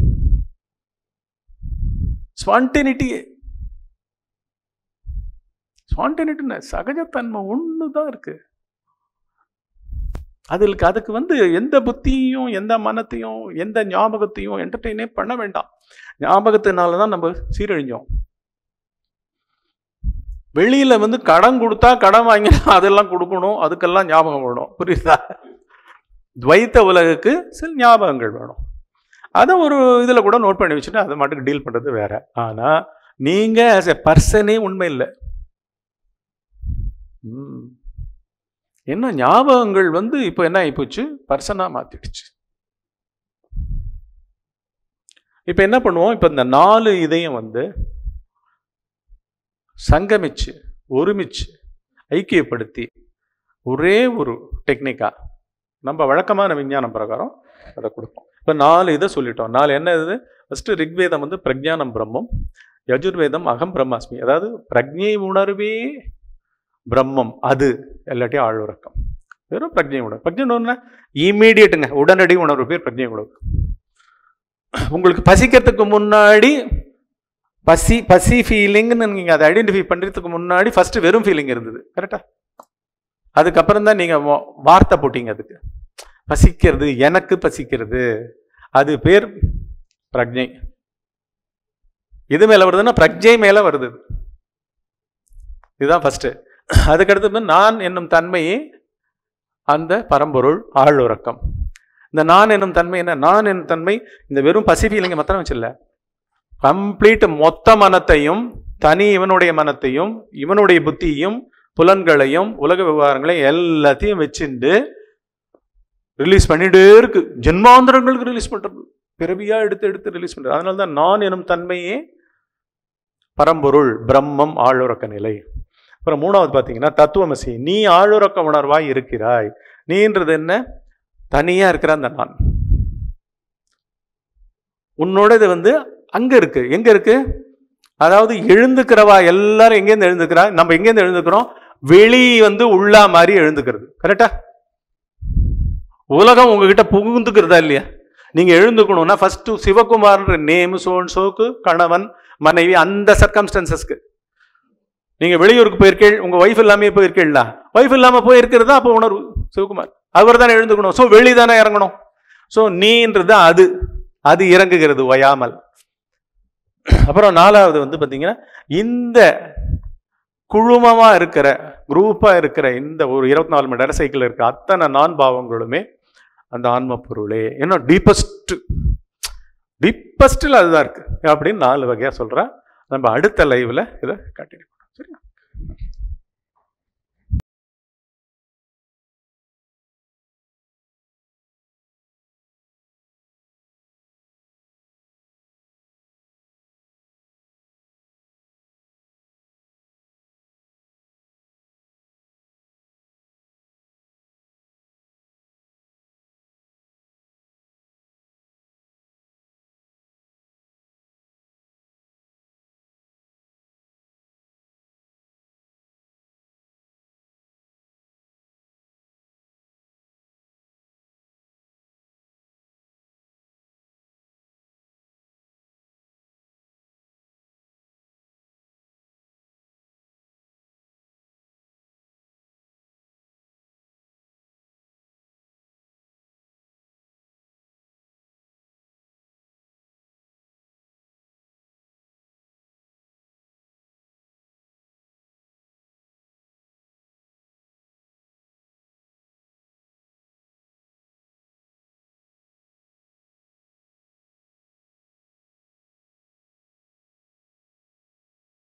ஸ்பான்டினிட்டி ஸ்பான்டினிட்டின்னு சகஜத்தன்மை ஒன்று தான் இருக்கு அதுக்கு அதுக்கு வந்து எந்த புத்தியையும் எந்த மனத்தையும் எந்த ஞாபகத்தையும் என்டர்டெயினே பண்ண வேண்டாம் ஞாபகத்தினால தான் நம்ம சீரழிஞ்சோம் வெளியில வந்து கடன் கொடுத்தா கடன் வாங்கினா அதெல்லாம் கொடுக்கணும் அதுக்கெல்லாம் ஞாபகம் வேணும் புரியுதா துவைத்த உலகுக்கு சில ஞாபகங்கள் வேணும் அதை ஒரு இதில் கூட நோட் பண்ணி வச்சுட்டு அதை மட்டும் டீல் பண்ணுறது வேற ஆனால் நீங்கள் ஆஸ் எ பர்சனே உண்மை இல்லை ம். என்ன ஞாபகங்கள் வந்து இப்போ என்ன ஆயிப்போச்சு பர்சனாக மாற்றிடுச்சு இப்போ என்ன பண்ணுவோம் இப்போ இந்த நாலு இதையும் வந்து சங்கமிச்சு ஒருமிச்சு ஐக்கியப்படுத்தி ஒரே ஒரு டெக்னிக்கா நம்ம வழக்கமான விஞ்ஞானம் பிரகாரம் அதை கொடுப்போம் இப்போ நாலு இதை சொல்லிட்டோம் நாலு என்ன இது ஃபஸ்ட்டு ரிக்வேதம் வந்து பிரஜானம் பிரம்மம் யஜுர்வேதம் அகம் பிரம்மாஸ்மி அதாவது பிரஜை உணர்வே பிரம்மம் அது எல்லாத்தையும் ஆழ்வுறக்கம் வெறும் பிரஜை உணர்வு பிரஜை உணர்வுனா இம்மீடியட்டுங்க உடனடி உணர்வு பேர் பிரஜை உணர்வு உங்களுக்கு பசிக்கிறதுக்கு முன்னாடி பசி பசி ஃபீலிங்னு நீங்கள் அதை ஐடென்டிஃபை பண்ணுறதுக்கு முன்னாடி ஃபர்ஸ்ட் வெறும் ஃபீலிங் இருந்தது கரெக்டா அதுக்கப்புறம் தான் நீங்கள் வார்த்தை போட்டீங்க அதுக்கு பசிக்கிறது எனக்கு பசிக்கிறது அது பேர் பிரக்ஞை இது மேல வருதுன்னா பிரக்ஞை மேல வருது இது. இதுதான் ஃபர்ஸ்ட் அதுக்கடுத்து நான் என்னும் தன்மையே அந்த பரம்பொருள் ஆளுறக்கம் இந்த நான் என்னும் தன்மை என்ன நான் என்னும் தன்மை இந்த வெறும் பசி ஃபீலிங்கை மாத்திரம் வச்சில்ல கம்ப்ளீட் மொத்த மனத்தையும் தனி இவனுடைய மனத்தையும் இவனுடைய புத்தியும் புலன்களையும் உலக விவகாரங்களையும் எல்லாத்தையும் வச்சுண்டு ரிலீஸ் பண்ணிட்டே இருக்கு ஜென்மாந்திரங்களுக்கு ரிலீஸ் பண்றது பிறவியா எடுத்து எடுத்து ரிலீஸ் பண்றது அதனால தான் நான் எனும் தன்மையே பரம்பொருள் பிரம்மம் ஆளுறக்க நிலை அப்புறம் மூணாவது பார்த்தீங்கன்னா தத்துவமசி நீ ஆளுறக்க உணர்வாய் இருக்கிறாய் நீன்றது என்ன தனியா இருக்கிற அந்த நான் உன்னோடது வந்து அங்க இருக்கு எங்க இருக்கு அதாவது எழுந்துக்கிறவா எல்லாரும் எங்கேருந்து எழுந்துக்கிறா நம்ம எங்கேருந்து எழுந்துக்கிறோம் வெளி வந்து உள்ளா மாதிரி எழுந்துக்கிறது கரெக்டா உலகம் உங்ககிட்ட புகுந்துக்கிறதா இல்லையா நீங்க எழுந்துக்கணும்னா ஃபர்ஸ்ட் சிவகுமார்ன்ற நேம் சோன் சோக்கு கணவன் மனைவி அந்த சர்க்கம்ஸ்டன்சஸ்க்கு நீங்க வெளியூருக்கு போயிருக்கீள் உங்க ஒய்ஃப் இல்லாமே போயிருக்கீங்களா ஒய்ஃப் இல்லாம போயிருக்கிறது தான் அப்போ உணர்வு சிவகுமார் அவர் தானே எழுந்துக்கணும் ஸோ வெளி தானே இறங்கணும் ஸோ நீன்றது அது அது இறங்குகிறது ஒயாமல் அப்புறம் நாலாவது வந்து பார்த்தீங்கன்னா இந்த குழுமமா இருக்கிற குரூப்பா இருக்கிற இந்த ஒரு இருபத்தி நாலு மணி நேரம் சைக்கிள் இருக்க அத்தனை நான் பாவங்களுமே அந்த ஆன்ம பொருளே இன்னும் டீப்பஸ்ட் டீப்பஸ்டில் அதுதான் இருக்கு அப்படின்னு நாலு வகையா சொல்றேன் நம்ம அடுத்த லைவ்ல இதை கண்டினியூ பண்ணுவோம் சரியா